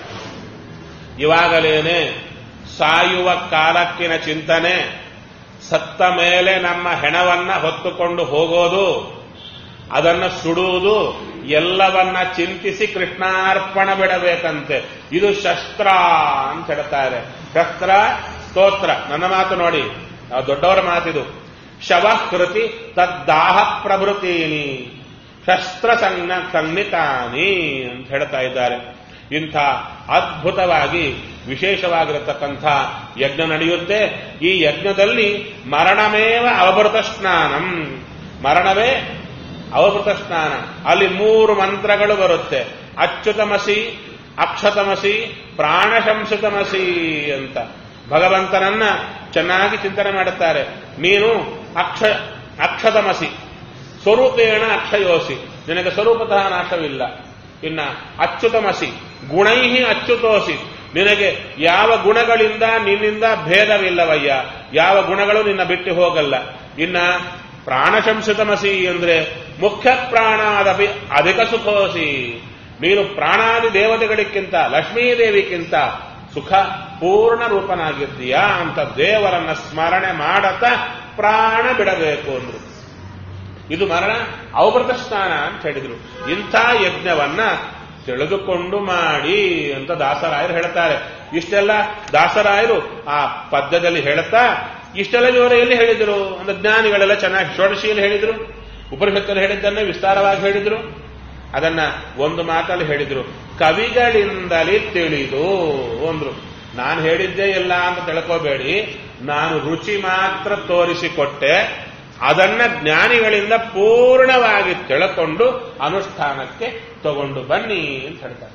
ಇವಾಗಲೇನೆ ಸಾಯುವ ಕಾಲಕ್ಕಿನ ಚಿಂತನೆ ಸತ್ತ ಮೇಲೆ ನಮ್ಮ ಹೆಣವನ್ನ ಹೊತ್ತುಕೊಂಡು ಹೋಗೋದು ಅದನ್ನ ಸುಡುವುದು ಎಲ್ಲವನ್ನ ಚಿಂತಿಸಿ ಕೃಷ್ಣಾರ್ಪಣ ಬಿಡಬೇಕಂತೆ ಇದು ಶಸ್ತ್ರ ಅಂತ ಹೇಳ್ತಾರೆ ಶಸ್ತ್ರ ಸ್ತೋತ್ರ ನನ್ನ ಮಾತು ನೋಡಿ ಆ ದೊಡ್ಡವರ ಮಾತಿದು ಶವಕೃತಿ ತದ್ದಾಹ ಪ್ರಭೃತೀನಿ ಶಸ್ತ್ರ ಸಂಜ್ಞ ಸಂಹಿತಾನಿ ಅಂತ ಹೇಳ್ತಾ ಇದ್ದಾರೆ ಇಂಥ ಅದ್ಭುತವಾಗಿ ವಿಶೇಷವಾಗಿರತಕ್ಕಂಥ ಯಜ್ಞ ನಡೆಯುತ್ತೆ ಈ ಯಜ್ಞದಲ್ಲಿ ಮರಣಮೇವ ಅವಭೃತ ಸ್ನಾನಂ ಮರಣವೇ ಅವಭೃತ ಸ್ನಾನ ಅಲ್ಲಿ ಮೂರು ಮಂತ್ರಗಳು ಬರುತ್ತೆ ಅಚ್ಯುತಮಸಿ ಅಕ್ಷತಮಸಿ ಪ್ರಾಣಶಂಸಿತಮಸಿ ಅಂತ ಭಗವಂತನನ್ನ ಚೆನ್ನಾಗಿ ಚಿಂತನೆ ಮಾಡುತ್ತಾರೆ ನೀನು ಅಕ್ಷ ಅಕ್ಷತಮಸಿ ಸ್ವರೂಪೇಣ ಅಕ್ಷಯೋಸಿ ನಿನಗೆ ಸ್ವರೂಪತಃ ನಾಶವಿಲ್ಲ ಇನ್ನ ಅಚ್ಯುತಮಸಿ ಗುಣೈಹಿ ಅಚ್ಯುತೋಸಿ ನಿನಗೆ ಯಾವ ಗುಣಗಳಿಂದ ನಿನ್ನಿಂದ ಭೇದವಿಲ್ಲವಯ್ಯ ಯಾವ ಗುಣಗಳು ನಿನ್ನ ಬಿಟ್ಟು ಹೋಗಲ್ಲ ಇನ್ನ ಪ್ರಾಣಶಂಸಿತಮಸಿ ಅಂದ್ರೆ ಮುಖ್ಯ ಪ್ರಾಣಾದಪಿ ಅಧಿಕ ಸುಖೋಸಿ ನೀನು ಪ್ರಾಣಾದಿ ದೇವತೆಗಳಿಗಿಂತ ಲಕ್ಷ್ಮೀದೇವಿಗಿಂತ ಸುಖ ಪೂರ್ಣ ರೂಪನಾಗಿದ್ದೀಯಾ ಅಂತ ದೇವರನ್ನ ಸ್ಮರಣೆ ಮಾಡತಾ ಪ್ರಾಣ ಬಿಡಬೇಕು ಅಂದ್ರು ಇದು ಮರಣ ಅವಭೃತ ಸ್ನಾನ ಅಂತ ಹೇಳಿದ್ರು ಇಂಥ ಯಜ್ಞವನ್ನ ತಿಳಿದುಕೊಂಡು ಮಾಡಿ ಅಂತ ದಾಸರಾಯರು ಹೇಳ್ತಾರೆ ಇಷ್ಟೆಲ್ಲ ದಾಸರಾಯರು ಆ ಪದ್ಯದಲ್ಲಿ ಹೇಳ್ತಾ ಇಷ್ಟೆಲ್ಲ ಜೋರ ಎಲ್ಲಿ ಹೇಳಿದ್ರು ಅಂದ್ರೆ ಜ್ಞಾನಿಗಳೆಲ್ಲ ಚೆನ್ನಾಗಿ ಷೋಡಶಿಯಲ್ಲಿ ಹೇಳಿದ್ರು ಉಪನಿಷತ್ತಲ್ಲಿ ಹೇಳಿದ್ದನ್ನೇ ವಿಸ್ತಾರವಾಗಿ ಹೇಳಿದ್ರು ಅದನ್ನ ಒಂದು ಮಾತಲ್ಲಿ ಹೇಳಿದ್ರು ಕವಿಗಳಿಂದಲೇ ತಿಳಿದು ಅಂದ್ರು ನಾನು ಹೇಳಿದ್ದೇ ಇಲ್ಲ ಅಂತ ತಿಳ್ಕೋಬೇಡಿ ನಾನು ರುಚಿ ಮಾತ್ರ ತೋರಿಸಿಕೊಟ್ಟೆ ಅದನ್ನ ಜ್ಞಾನಿಗಳಿಂದ ಪೂರ್ಣವಾಗಿ ತಿಳ್ಕೊಂಡು ಅನುಷ್ಠಾನಕ್ಕೆ ತಗೊಂಡು ಬನ್ನಿ ಅಂತ ಹೇಳ್ತಾರೆ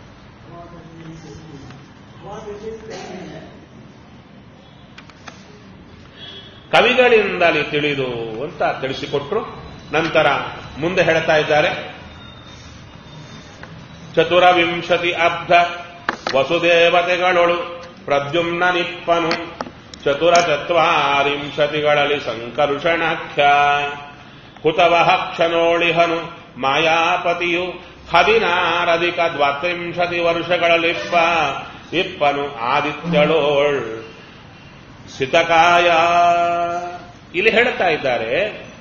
ಕವಿಗಳಿಂದಲೇ ತಿಳಿದು ಅಂತ ತಿಳಿಸಿಕೊಟ್ರು ನಂತರ ಮುಂದೆ ಹೇಳ್ತಾ ಇದ್ದಾರೆ ಚತುರವಿಂಶತಿ ಅಬ್ಧ ವಸುದೇವತೆಗಳೊಳು ಪ್ರದ್ಯುಮ್ನ ನಿಪ್ಪನು ಚತುರ ಚತ್ವಾರಿಂಶತಿಗಳಲ್ಲಿ ಸಂಕರುಷಣಾಖ್ಯ ಕುತವಹ ಕ್ಷಣೋಳಿಹನು ಮಾಯಾಪತಿಯು ಹದಿನಾರಧಿಕ ದ್ವಾತ್ರಿಂಶತಿ ವರ್ಷಗಳಲ್ಲಿಪ್ಪ ಇಪ್ಪನು ಆದಿತ್ಯಳೋಳ್ ಸಿತಕಾಯ ಇಲ್ಲಿ ಹೇಳ್ತಾ ಇದ್ದಾರೆ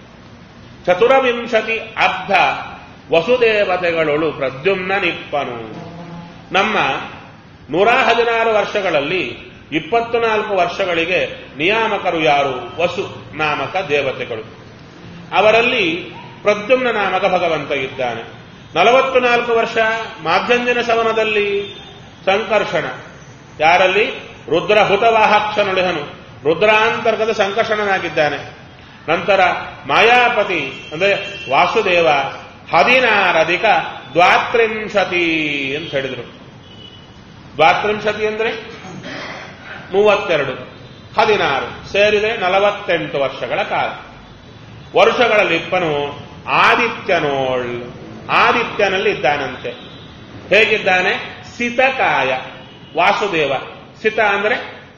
ಚತುರವಿಂಶತಿ ಅಬ್ಧ ವಸುದೇವತೆಗಳೊಳು ಪ್ರದ್ಯುಮ್ನ ನಿಪ್ಪನು ನಮ್ಮ ನೂರ ಹದಿನಾರು ವರ್ಷಗಳಲ್ಲಿ ಇಪ್ಪತ್ತು ನಾಲ್ಕು ವರ್ಷಗಳಿಗೆ ನಿಯಾಮಕರು ಯಾರು ವಸು ನಾಮಕ ದೇವತೆಗಳು ಅವರಲ್ಲಿ ಪ್ರದ್ಯುಮ್ನ ನಾಮಕ ಭಗವಂತ ಇದ್ದಾನೆ ನಲವತ್ತು ನಾಲ್ಕು ವರ್ಷ ಮಾಧ್ಯಂಜನ ಸವನದಲ್ಲಿ ಸಂಕರ್ಷಣ ಯಾರಲ್ಲಿ ರುದ್ರ ಹುತವಾಹಾಕ್ಷನುಳಿಹನು ರುದ್ರಾಂತರ್ಗತ ಸಂಕರ್ಷಣನಾಗಿದ್ದಾನೆ ನಂತರ ಮಾಯಾಪತಿ ಅಂದ್ರೆ ವಾಸುದೇವ ಹದಿನಾರಧಿಕ ದ್ವಾತ್ರಿಂಶತಿ ಅಂತ ಹೇಳಿದರು ದ್ವಾತ್ರಿಂಶತಿ ಅಂದ್ರೆ ಮೂವತ್ತೆರಡು ಹದಿನಾರು ಸೇರಿದರೆ ನಲವತ್ತೆಂಟು ವರ್ಷಗಳ ಕಾಲ ವರ್ಷಗಳಲ್ಲಿ ಇಪ್ಪನು ಆದಿತ್ಯನೋಳ್ ಆದಿತ್ಯನಲ್ಲಿ ಇದ್ದಾನಂತೆ ಹೇಗಿದ್ದಾನೆ ಸಿತಕಾಯ ವಾಸುದೇವ ಸಿತ ಅಂದ್ರೆ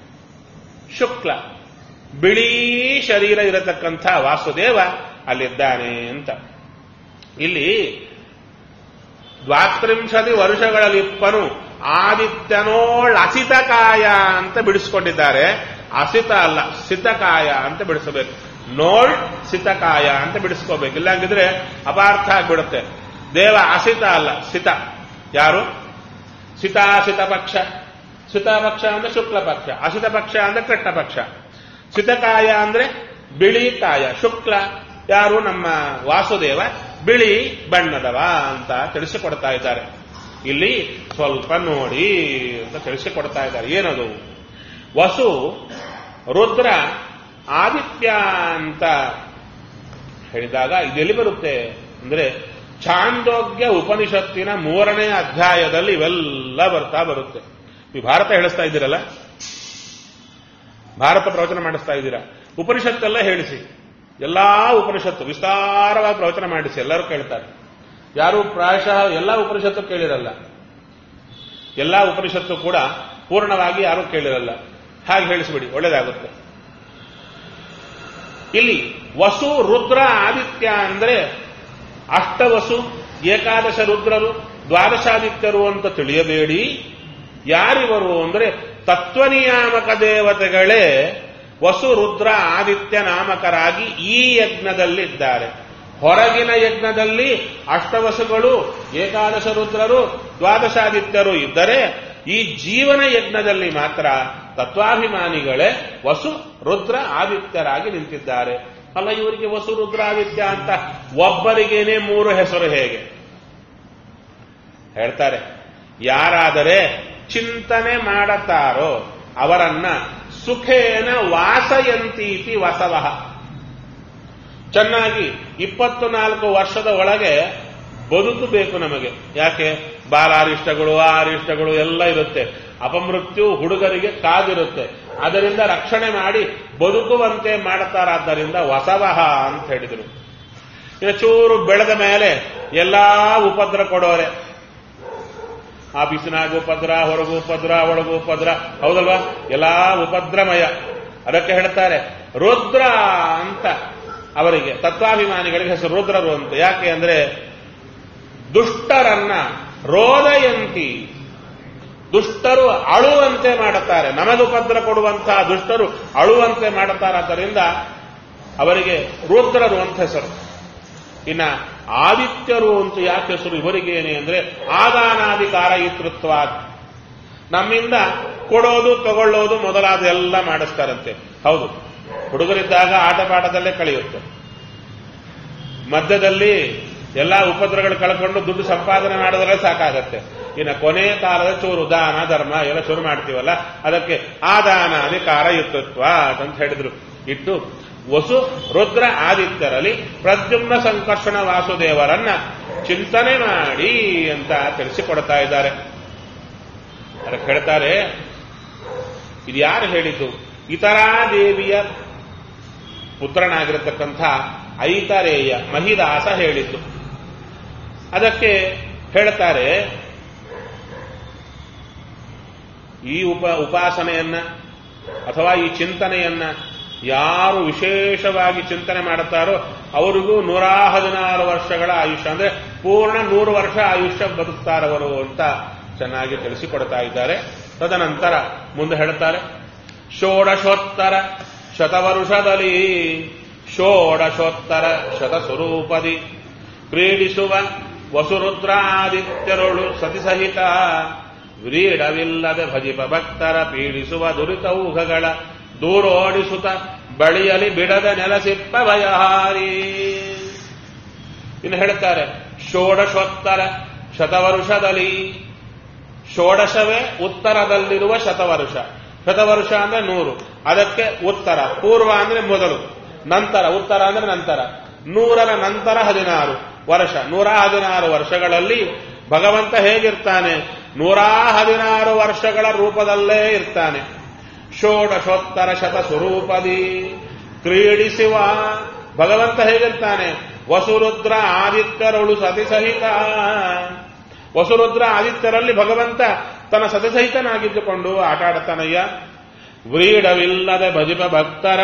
ಶುಕ್ಲ ಬಿಳಿ ಶರೀರ ಇರತಕ್ಕಂಥ ವಾಸುದೇವ ಅಲ್ಲಿದ್ದಾನೆ ಅಂತ ಇಲ್ಲಿ ದ್ವಾತ್ರಿಂಶತಿ ವರ್ಷಗಳಲ್ಲಿಪ್ಪನು ಆದಿತ್ಯನೋಳ್ ಅಸಿತಕಾಯ ಅಂತ ಬಿಡಿಸ್ಕೊಂಡಿದ್ದಾರೆ ಅಸಿತ ಅಲ್ಲ ಸಿತಕಾಯ ಅಂತ ಬಿಡಿಸಬೇಕು ನೋಳ್ ಸಿತಕಾಯ ಅಂತ ಬಿಡಿಸ್ಕೋಬೇಕು ಇಲ್ಲಾಂಗಿದ್ರೆ ಅಪಾರ್ಥ ಆಗ್ಬಿಡುತ್ತೆ ದೇವ ಅಸಿತ ಅಲ್ಲ ಸಿತ ಯಾರು ಸಿತಾಸಿತ ಪಕ್ಷ ಸಿತ ಪಕ್ಷ ಅಂದ್ರೆ ಶುಕ್ಲ ಪಕ್ಷ ಅಸಿತ ಪಕ್ಷ ಅಂದ್ರೆ ಕೃಷ್ಣ ಪಕ್ಷ ಸಿತಕಾಯ ಅಂದ್ರೆ ಬಿಳಿ ಕಾಯ ಶುಕ್ಲ ಯಾರು ನಮ್ಮ ವಾಸುದೇವ ಬಿಳಿ ಬಣ್ಣದವ ಅಂತ ತಿಳಿಸಿಕೊಡ್ತಾ ಇದ್ದಾರೆ ಇಲ್ಲಿ ಸ್ವಲ್ಪ ನೋಡಿ ಅಂತ ತಿಳಿಸಿಕೊಡ್ತಾ ಇದ್ದಾರೆ ಏನದು ವಸು ರುದ್ರ ಆದಿತ್ಯ ಅಂತ ಹೇಳಿದಾಗ ಇದೆಲ್ಲಿ ಬರುತ್ತೆ ಅಂದ್ರೆ ಛಾಂದೋಗ್ಯ ಉಪನಿಷತ್ತಿನ ಮೂರನೇ ಅಧ್ಯಾಯದಲ್ಲಿ ಇವೆಲ್ಲ ಬರ್ತಾ ಬರುತ್ತೆ ಈ ಭಾರತ ಹೇಳಿಸ್ತಾ ಇದ್ದೀರಲ್ಲ ಭಾರತ ಪ್ರವಚನ ಮಾಡಿಸ್ತಾ ಇದ್ದೀರಾ ಉಪನಿಷತ್ತೆಲ್ಲ ಹೇಳಿಸಿ ಎಲ್ಲಾ ಉಪನಿಷತ್ತು ವಿಸ್ತಾರವಾಗಿ ಪ್ರವಚನ ಮಾಡಿಸಿ ಎಲ್ಲರೂ ಕೇಳ್ತಾರೆ ಯಾರು ಪ್ರಾಯಶಃ ಎಲ್ಲ ಉಪನಿಷತ್ತು ಕೇಳಿರಲ್ಲ ಎಲ್ಲ ಉಪನಿಷತ್ತು ಕೂಡ ಪೂರ್ಣವಾಗಿ ಯಾರು ಕೇಳಿರಲ್ಲ ಹಾಗೆ ಹೇಳಿಸ್ಬಿಡಿ ಒಳ್ಳೇದಾಗುತ್ತೆ ಇಲ್ಲಿ ವಸು ರುದ್ರ ಆದಿತ್ಯ ಅಂದ್ರೆ ಅಷ್ಟವಸು ಏಕಾದಶ ರುದ್ರರು ದ್ವಾದಶಾದಿತ್ಯರು ಅಂತ ತಿಳಿಯಬೇಡಿ ಯಾರಿವರು ಅಂದ್ರೆ ತತ್ವನಿಯಾಮಕ ದೇವತೆಗಳೇ ವಸು ರುದ್ರ ಆದಿತ್ಯ ನಾಮಕರಾಗಿ ಈ ಯಜ್ಞದಲ್ಲಿದ್ದಾರೆ ಹೊರಗಿನ ಯಜ್ಞದಲ್ಲಿ ಅಷ್ಟವಸುಗಳು ಏಕಾದಶ ರುದ್ರರು ದ್ವಾದಶಾದಿತ್ಯರು ಇದ್ದರೆ ಈ ಜೀವನ ಯಜ್ಞದಲ್ಲಿ ಮಾತ್ರ ತತ್ವಾಭಿಮಾನಿಗಳೇ ವಸು ರುದ್ರ ಆದಿತ್ಯರಾಗಿ ನಿಂತಿದ್ದಾರೆ ಅಲ್ಲ ಇವರಿಗೆ ವಸು ರುದ್ರ ಆದಿತ್ಯ ಅಂತ ಒಬ್ಬರಿಗೇನೆ ಮೂರು ಹೆಸರು ಹೇಗೆ ಹೇಳ್ತಾರೆ ಯಾರಾದರೆ ಚಿಂತನೆ ಮಾಡತಾರೋ ಅವರನ್ನ ಸುಖೇನ ವಾಸಯಂತೀತಿ ವಸವಃ ಚೆನ್ನಾಗಿ ಇಪ್ಪತ್ತು ನಾಲ್ಕು ವರ್ಷದ ಒಳಗೆ ಬದುಕಬೇಕು ನಮಗೆ ಯಾಕೆ ಬಾಲಾರಿಷ್ಟಗಳು ಆರಿಷ್ಟಗಳು ಎಲ್ಲ ಇರುತ್ತೆ ಅಪಮೃತ್ಯು ಹುಡುಗರಿಗೆ ಕಾದಿರುತ್ತೆ ಅದರಿಂದ ರಕ್ಷಣೆ ಮಾಡಿ ಬದುಕುವಂತೆ ಮಾಡ್ತಾರಾದ್ದರಿಂದ ವಸವಹ ಅಂತ ಹೇಳಿದರು ಇನ್ನು ಚೂರು ಬೆಳೆದ ಮೇಲೆ ಎಲ್ಲಾ ಉಪದ್ರ ಕೊಡೋರೆ ಆಫೀಸಿನಾಗ ಉಪದ್ರ ಹೊರಗು ಉಪದ್ರ ಒಳಗು ಉಪದ್ರ ಹೌದಲ್ವಾ ಎಲ್ಲಾ ಉಪದ್ರಮಯ ಅದಕ್ಕೆ ಹೇಳ್ತಾರೆ ರುದ್ರ ಅಂತ ಅವರಿಗೆ ತತ್ವಾಭಿಮಾನಿಗಳಿಗೆ ಹೆಸರು ರುದ್ರರು ಅಂತ ಯಾಕೆ ಅಂದ್ರೆ ದುಷ್ಟರನ್ನ ರೋದಯಂತಿ ದುಷ್ಟರು ಅಳುವಂತೆ ಮಾಡುತ್ತಾರೆ ನಮಗೆ ಉಪದ್ರ ಕೊಡುವಂತಹ ದುಷ್ಟರು ಅಳುವಂತೆ ಮಾಡುತ್ತಾರಾದ್ದರಿಂದ ಅವರಿಗೆ ರುದ್ರರು ಅಂತ ಹೆಸರು ಇನ್ನ ಆದಿತ್ಯರು ಅಂತ ಯಾಕೆ ಹೆಸರು ಇವರಿಗೇನೆ ಅಂದ್ರೆ ಆದಾನಾಧಿಕಾರ ಈತೃತ್ವ ನಮ್ಮಿಂದ ಕೊಡೋದು ತಗೊಳ್ಳೋದು ಮೊದಲಾದ ಎಲ್ಲ ಮಾಡಿಸ್ತಾರಂತೆ ಹೌದು ಹುಡುಗರಿದ್ದಾಗ ಆಟ ಪಾಠದಲ್ಲೇ ಕಳೆಯುತ್ತೆ ಮಧ್ಯದಲ್ಲಿ ಎಲ್ಲಾ ಉಪದ್ರಗಳು ಕಳ್ಕೊಂಡು ದುಡ್ಡು ಸಂಪಾದನೆ ಮಾಡಿದ್ರೆ ಸಾಕಾಗತ್ತೆ ಇನ್ನು ಕೊನೆ ಕಾಲದ ಚೂರು ದಾನ ಧರ್ಮ ಎಲ್ಲ ಶುರು ಮಾಡ್ತೀವಲ್ಲ ಅದಕ್ಕೆ ಆ ದಾನ ಅಧಿಕಾರ ಯುಕ್ತತ್ವ ಅಂತ ಹೇಳಿದ್ರು ಇಟ್ಟು ವಸು ರುದ್ರ ಆದಿತ್ಯರಲ್ಲಿ ಪ್ರದ್ಯುಮ್ನ ಸಂಕರ್ಷಣ ವಾಸುದೇವರನ್ನ ಚಿಂತನೆ ಮಾಡಿ ಅಂತ ತಿಳಿಸಿಕೊಡ್ತಾ ಇದ್ದಾರೆ ಅದಕ್ಕೆ ಹೇಳ್ತಾರೆ ಇದು ಯಾರು ಹೇಳಿದ್ದು ಇತರಾದೇವಿಯ ಪುತ್ರನಾಗಿರತಕ್ಕಂಥ ಐತರೇಯ ಮಹಿದಾಸ ಹೇಳಿದ್ದು ಅದಕ್ಕೆ ಹೇಳ್ತಾರೆ ಈ ಉಪ ಉಪಾಸನೆಯನ್ನ ಅಥವಾ ಈ ಚಿಂತನೆಯನ್ನ ಯಾರು ವಿಶೇಷವಾಗಿ ಚಿಂತನೆ ಮಾಡುತ್ತಾರೋ ಅವರಿಗೂ ನೂರ ಹದಿನಾರು ವರ್ಷಗಳ ಆಯುಷ್ಯ ಅಂದ್ರೆ ಪೂರ್ಣ ನೂರು ವರ್ಷ ಆಯುಷ್ಯ ಬದುಕ್ತಾರವರು ಅಂತ ಚೆನ್ನಾಗಿ ತಿಳಿಸಿಕೊಡ್ತಾ ಇದ್ದಾರೆ ತದನಂತರ ಮುಂದೆ ಹೇಳ್ತಾರೆ ಷೋಡಶೋತ್ತರ ಶತವರುಷದಲ್ಲಿ ಷೋಡಶೋತ್ತರ ಶತ ಸ್ವರೂಪದಿ ಕ್ರೀಡಿಸುವ ವಸುರುದ್ರಾದಿತ್ಯರುಳು ಸತಿಸಹಿತ ವ್ರೀಡವಿಲ್ಲದೆ ಭಜಿಪ ಭಕ್ತರ ಪೀಡಿಸುವ ದುರಿತೌಘಗಳ ದೂರೋಡಿಸುತ್ತ ಬಳಿಯಲಿ ಬಿಡದ ನೆಲಸಿಪ್ಪ ಭಯಹಾರಿ ಇನ್ನು ಹೇಳ್ತಾರೆ ಷೋಡಶೋತ್ತರ ಶತವರುಷದಲ್ಲಿ ಷೋಡಶವೇ ಉತ್ತರದಲ್ಲಿರುವ ಶತವರುಷ ಶತವರುಷ ಅಂದ್ರೆ ನೂರು ಅದಕ್ಕೆ ಉತ್ತರ ಪೂರ್ವ ಅಂದ್ರೆ ಮೊದಲು ನಂತರ ಉತ್ತರ ಅಂದ್ರೆ ನಂತರ ನೂರರ ನಂತರ ಹದಿನಾರು ವರ್ಷ ನೂರ ಹದಿನಾರು ವರ್ಷಗಳಲ್ಲಿ ಭಗವಂತ ಹೇಗಿರ್ತಾನೆ ನೂರ ಹದಿನಾರು ವರ್ಷಗಳ ರೂಪದಲ್ಲೇ ಇರ್ತಾನೆ ಷೋಡಶೋತ್ತರ ಶತ ಸ್ವರೂಪದಿ ಕ್ರೀಡಿಸುವ ಭಗವಂತ ಹೇಗಿರ್ತಾನೆ ವಸುರುದ್ರ ಆದಿತ್ಯರುಳು ಸತಿಸಹಿತ ವಸುರುದ್ರ ಆದಿತ್ಯರಲ್ಲಿ ಭಗವಂತ ತನ್ನ ಸತಿಸಹಿತನಾಗಿದ್ದುಕೊಂಡು ಆಟ ಆಡ್ತಾನಯ್ಯ ವ್ರೀಡವಿಲ್ಲದೆ ಭಜಿಪ ಭಕ್ತರ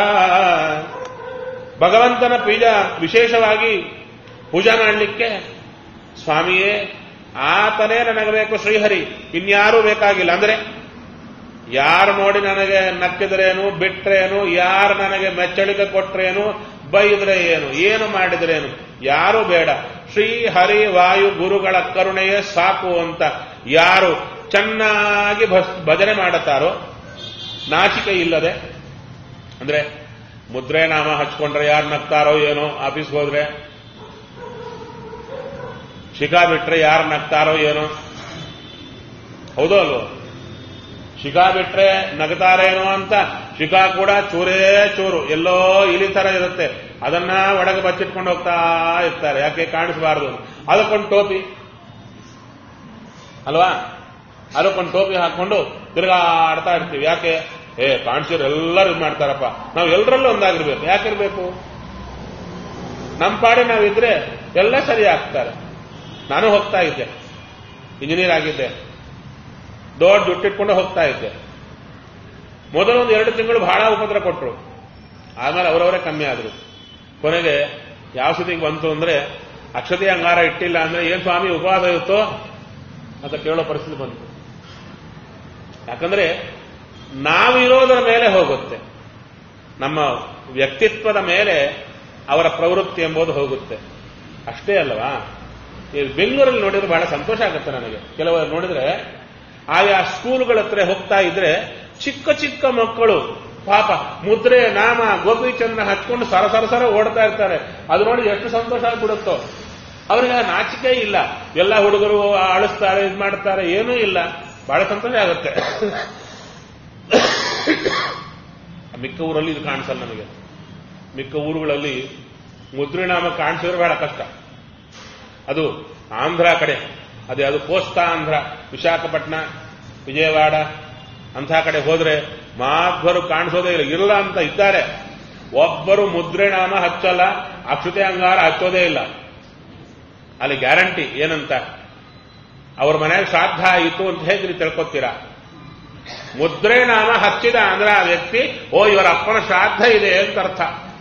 ಭಗವಂತನ ಪೀಜ ವಿಶೇಷವಾಗಿ ಪೂಜಾ ಮಾಡಲಿಕ್ಕೆ ಸ್ವಾಮಿಯೇ ಆತನೇ ನನಗೆ ಬೇಕು ಶ್ರೀಹರಿ ಇನ್ಯಾರೂ ಬೇಕಾಗಿಲ್ಲ ಅಂದ್ರೆ ಯಾರು ನೋಡಿ ನನಗೆ ನಕ್ಕಿದ್ರೇನು ಬಿಟ್ರೇನು ಯಾರು ನನಗೆ ಮೆಚ್ಚಳಿಕೆ ಕೊಟ್ರೇನು ಬೈದ್ರೆ ಏನು ಏನು ಮಾಡಿದ್ರೇನು ಯಾರು ಬೇಡ ಶ್ರೀ ಹರಿ ವಾಯು ಗುರುಗಳ ಕರುಣೆಯೇ ಸಾಕು ಅಂತ ಯಾರು ಚೆನ್ನಾಗಿ ಭಜನೆ ಮಾಡುತ್ತಾರೋ ನಾಚಿಕೆ ಇಲ್ಲದೆ ಅಂದ್ರೆ ಮುದ್ರೆ ನಾಮ ಹಚ್ಕೊಂಡ್ರೆ ಯಾರು ನಗ್ತಾರೋ ಏನೋ ಆಫೀಸ್ಗೆ ಹೋದ್ರೆ ಶಿಖಾ ಬಿಟ್ರೆ ಯಾರು ನಗ್ತಾರೋ ಏನೋ ಹೌದೋ ಅಲ್ವೋ ಶಿಖಾ ಬಿಟ್ರೆ ನಗ್ತಾರೇನೋ ಅಂತ ಶಿಖಾ ಕೂಡ ಚೂರೇ ಚೂರು ಎಲ್ಲೋ ಇಲಿ ತರ ಇರುತ್ತೆ ಅದನ್ನ ಒಳಗೆ ಬಚ್ಚಿಟ್ಕೊಂಡು ಹೋಗ್ತಾ ಇರ್ತಾರೆ ಯಾಕೆ ಕಾಣಿಸಬಾರದು ಅದಕ್ಕೊಂದು ಟೋಪಿ ಅಲ್ವಾ ಅದಕ್ಕೊಂದು ಟೋಪಿ ಹಾಕೊಂಡು ತಿರುಗಾಡ್ತಾ ಇರ್ತೀವಿ ಯಾಕೆ ಏ ಕಾಣಿಸಿದ್ರು ಎಲ್ಲರೂ ಇದು ಮಾಡ್ತಾರಪ್ಪ ನಾವು ಎಲ್ಲರಲ್ಲೂ ಒಂದಾಗಿರ್ಬೇಕು ಯಾಕಿರ್ಬೇಕು ನಮ್ಮ ಪಾಡಿ ನಾವಿದ್ರೆ ಎಲ್ಲ ಸರಿ ಆಗ್ತಾರೆ ನಾನು ಹೋಗ್ತಾ ಇದ್ದೆ ಇಂಜಿನಿಯರ್ ಆಗಿದ್ದೆ ದೊಡ್ಡ ದುಡ್ಡಿಟ್ಕೊಂಡು ಹೋಗ್ತಾ ಇದ್ದೆ ಮೊದಲು ಒಂದು ಎರಡು ತಿಂಗಳು ಬಹಳ ಉಪದ್ರ ಕೊಟ್ಟರು ಆಮೇಲೆ ಅವರವರೇ ಕಮ್ಮಿ ಆದ್ರು ಕೊನೆಗೆ ಯಾವ ಸ್ಥಿತಿಗೆ ಬಂತು ಅಂದ್ರೆ ಅಕ್ಷತೆ ಅಂಗಾರ ಇಟ್ಟಿಲ್ಲ ಅಂದ್ರೆ ಏನ್ ಸ್ವಾಮಿ ಉಪವಾಸ ಇರುತ್ತೋ ಅಂತ ಕೇಳೋ ಪರಿಸ್ಥಿತಿ ಬಂತು ಯಾಕಂದ್ರೆ ನಾವಿರೋದರ ಮೇಲೆ ಹೋಗುತ್ತೆ ನಮ್ಮ ವ್ಯಕ್ತಿತ್ವದ ಮೇಲೆ ಅವರ ಪ್ರವೃತ್ತಿ ಎಂಬುದು ಹೋಗುತ್ತೆ ಅಷ್ಟೇ ಅಲ್ವಾ ಈ ಬೆಂಗಳೂರಲ್ಲಿ ನೋಡಿದ್ರೆ ಬಹಳ ಸಂತೋಷ ಆಗುತ್ತೆ ನನಗೆ ಕೆಲವರು ನೋಡಿದ್ರೆ ಆಯಾ ಸ್ಕೂಲ್ಗಳ ಹತ್ರ ಹೋಗ್ತಾ ಇದ್ರೆ ಚಿಕ್ಕ ಚಿಕ್ಕ ಮಕ್ಕಳು ಪಾಪ ಮುದ್ರೆ ನಾಮ ಗೋಪಿಚಂದ್ರ ಹಚ್ಕೊಂಡು ಸರ ಸರ ಸರ ಓಡ್ತಾ ಇರ್ತಾರೆ ಅದು ನೋಡಿ ಎಷ್ಟು ಸಂತೋಷ ಆಗ್ಬಿಡುತ್ತೋ ಅವ್ರಿಗೆ ಆ ನಾಚಿಕೆ ಇಲ್ಲ ಎಲ್ಲ ಹುಡುಗರು ಅಳಿಸ್ತಾರೆ ಇದು ಮಾಡ್ತಾರೆ ಏನೂ ಇಲ್ಲ ಬಹಳ ಸಂತೋಷ ಆಗುತ್ತೆ ಮಿಕ್ಕ ಊರಲ್ಲಿ ಇದು ಕಾಣಿಸಲ್ಲ ನನಗೆ ಮಿಕ್ಕ ಊರುಗಳಲ್ಲಿ ಮುದ್ರಿನಾಮ ಕಾಣಿಸಿದ್ರೆ ಬಹಳ ಕಷ್ಟ ಅದು ಆಂಧ್ರ ಕಡೆ ಅದೇ ಅದು ಕೋಸ್ತಾ ಆಂಧ್ರ ವಿಶಾಖಪಟ್ಟಣ ವಿಜಯವಾಡ ಅಂಥ ಕಡೆ ಹೋದ್ರೆ ಮಾಧ್ವರು ಕಾಣಿಸೋದೇ ಇಲ್ಲ ಇಲ್ಲ ಅಂತ ಇದ್ದಾರೆ ಒಬ್ಬರು ಮುದ್ರೆನಾಮ ಹಚ್ಚಲ್ಲ ಅಕ್ಷತೆ ಅಂಗಾರ ಹಚ್ಚೋದೇ ಇಲ್ಲ ಅಲ್ಲಿ ಗ್ಯಾರಂಟಿ ಏನಂತ ಅವ್ರ ಮನೆಯಲ್ಲಿ ಶ್ರಾದ್ದ ಆಯಿತು ಅಂತ ಹೇಗೆ ನೀವು ತಿಳ್ಕೊತೀರಾ ಮುದ್ರೆ ನಾಮ ಹಚ್ಚಿದ ಅಂದ್ರೆ ಆ ವ್ಯಕ್ತಿ ಓ ಇವರ ಅಪ್ಪನ ಶ್ರಾದ್ದ ಇದೆ ಅಂತ ಅರ್ಥ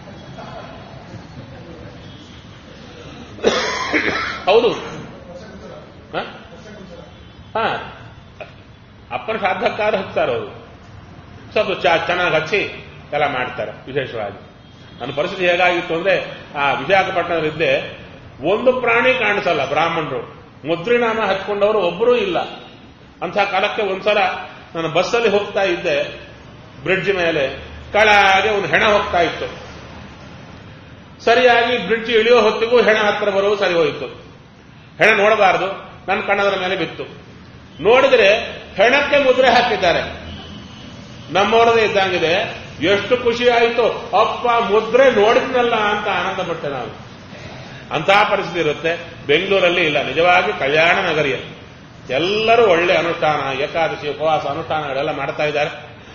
ಹೌದು ಹ? ಹ ಅಪ್ಪನ ಶ್ರಾದ್ದಕ್ಕಾರ ಹಚ್ತಾರೆ ಅವರು ಸ್ವಲ್ಪ ಚ- ಚೆನ್ನಾಗಿ ಹಚ್ಚಿ ಎಲ್ಲ ಮಾಡ್ತಾರೆ ವಿಶೇಷವಾಗಿ ನನ್ನ ಪರಿಸ್ಥಿತಿ ಹೇಗಾಗಿತ್ತು ಅಂದ್ರೆ ಆ ವಿಶಾಖಪಟ್ಟಣದಲ್ಲಿದ್ದೆ ಒಂದು ಪ್ರಾಣಿ ಕಾಣಿಸಲ್ಲ ಬ್ರಾಹ್ಮಣರು ಮುದ್ರಿನಾಮ ಹಚ್ಕೊಂಡವರು ಒಬ್ಬರೂ ಇಲ್ಲ ಅಂಥ ಕಾಲಕ್ಕೆ ಒಂದ್ಸಲ ನಾನು ಬಸ್ಸಲ್ಲಿ ಹೋಗ್ತಾ ಇದ್ದೆ ಬ್ರಿಡ್ಜ್ ಮೇಲೆ ಕೆಳಗೆ ಒಂದು ಹೆಣ ಹೋಗ್ತಾ ಇತ್ತು ಸರಿಯಾಗಿ ಬ್ರಿಡ್ಜ್ ಇಳಿಯೋ ಹೊತ್ತಿಗೂ ಹೆಣ ಹತ್ರ ಬರೋದು ಸರಿ ಹೋಯಿತು ಹೆಣ ನೋಡಬಾರದು ನನ್ನ ಕಣ್ಣದರ ಮೇಲೆ ಬಿತ್ತು ನೋಡಿದ್ರೆ ಹೆಣಕ್ಕೆ ಮುದ್ರೆ ಹಾಕಿದ್ದಾರೆ ನಮ್ಮವರದೇ ಇದ್ದಂಗಿದೆ ಎಷ್ಟು ಖುಷಿ ಆಯಿತು ಅಪ್ಪ ಮುದ್ರೆ ನೋಡಿದ್ನಲ್ಲ ಅಂತ ಆನಂದ ಪಟ್ಟೆ ನಾವು ಅಂತಹ ಪರಿಸ್ಥಿತಿ ಇರುತ್ತೆ ಬೆಂಗಳೂರಲ್ಲಿ ಇಲ್ಲ ನಿಜವಾಗಿ ಕಲ್ಯಾಣ ನಗರಿಯ ಎಲ್ಲರೂ ಒಳ್ಳೆ ಅನುಷ್ಠಾನ ಏಕಾದಶಿ ಉಪವಾಸ ಅನುಷ್ಠಾನಗಳೆಲ್ಲ ಮಾಡ್ತಾ ಇದ್ದಾರೆ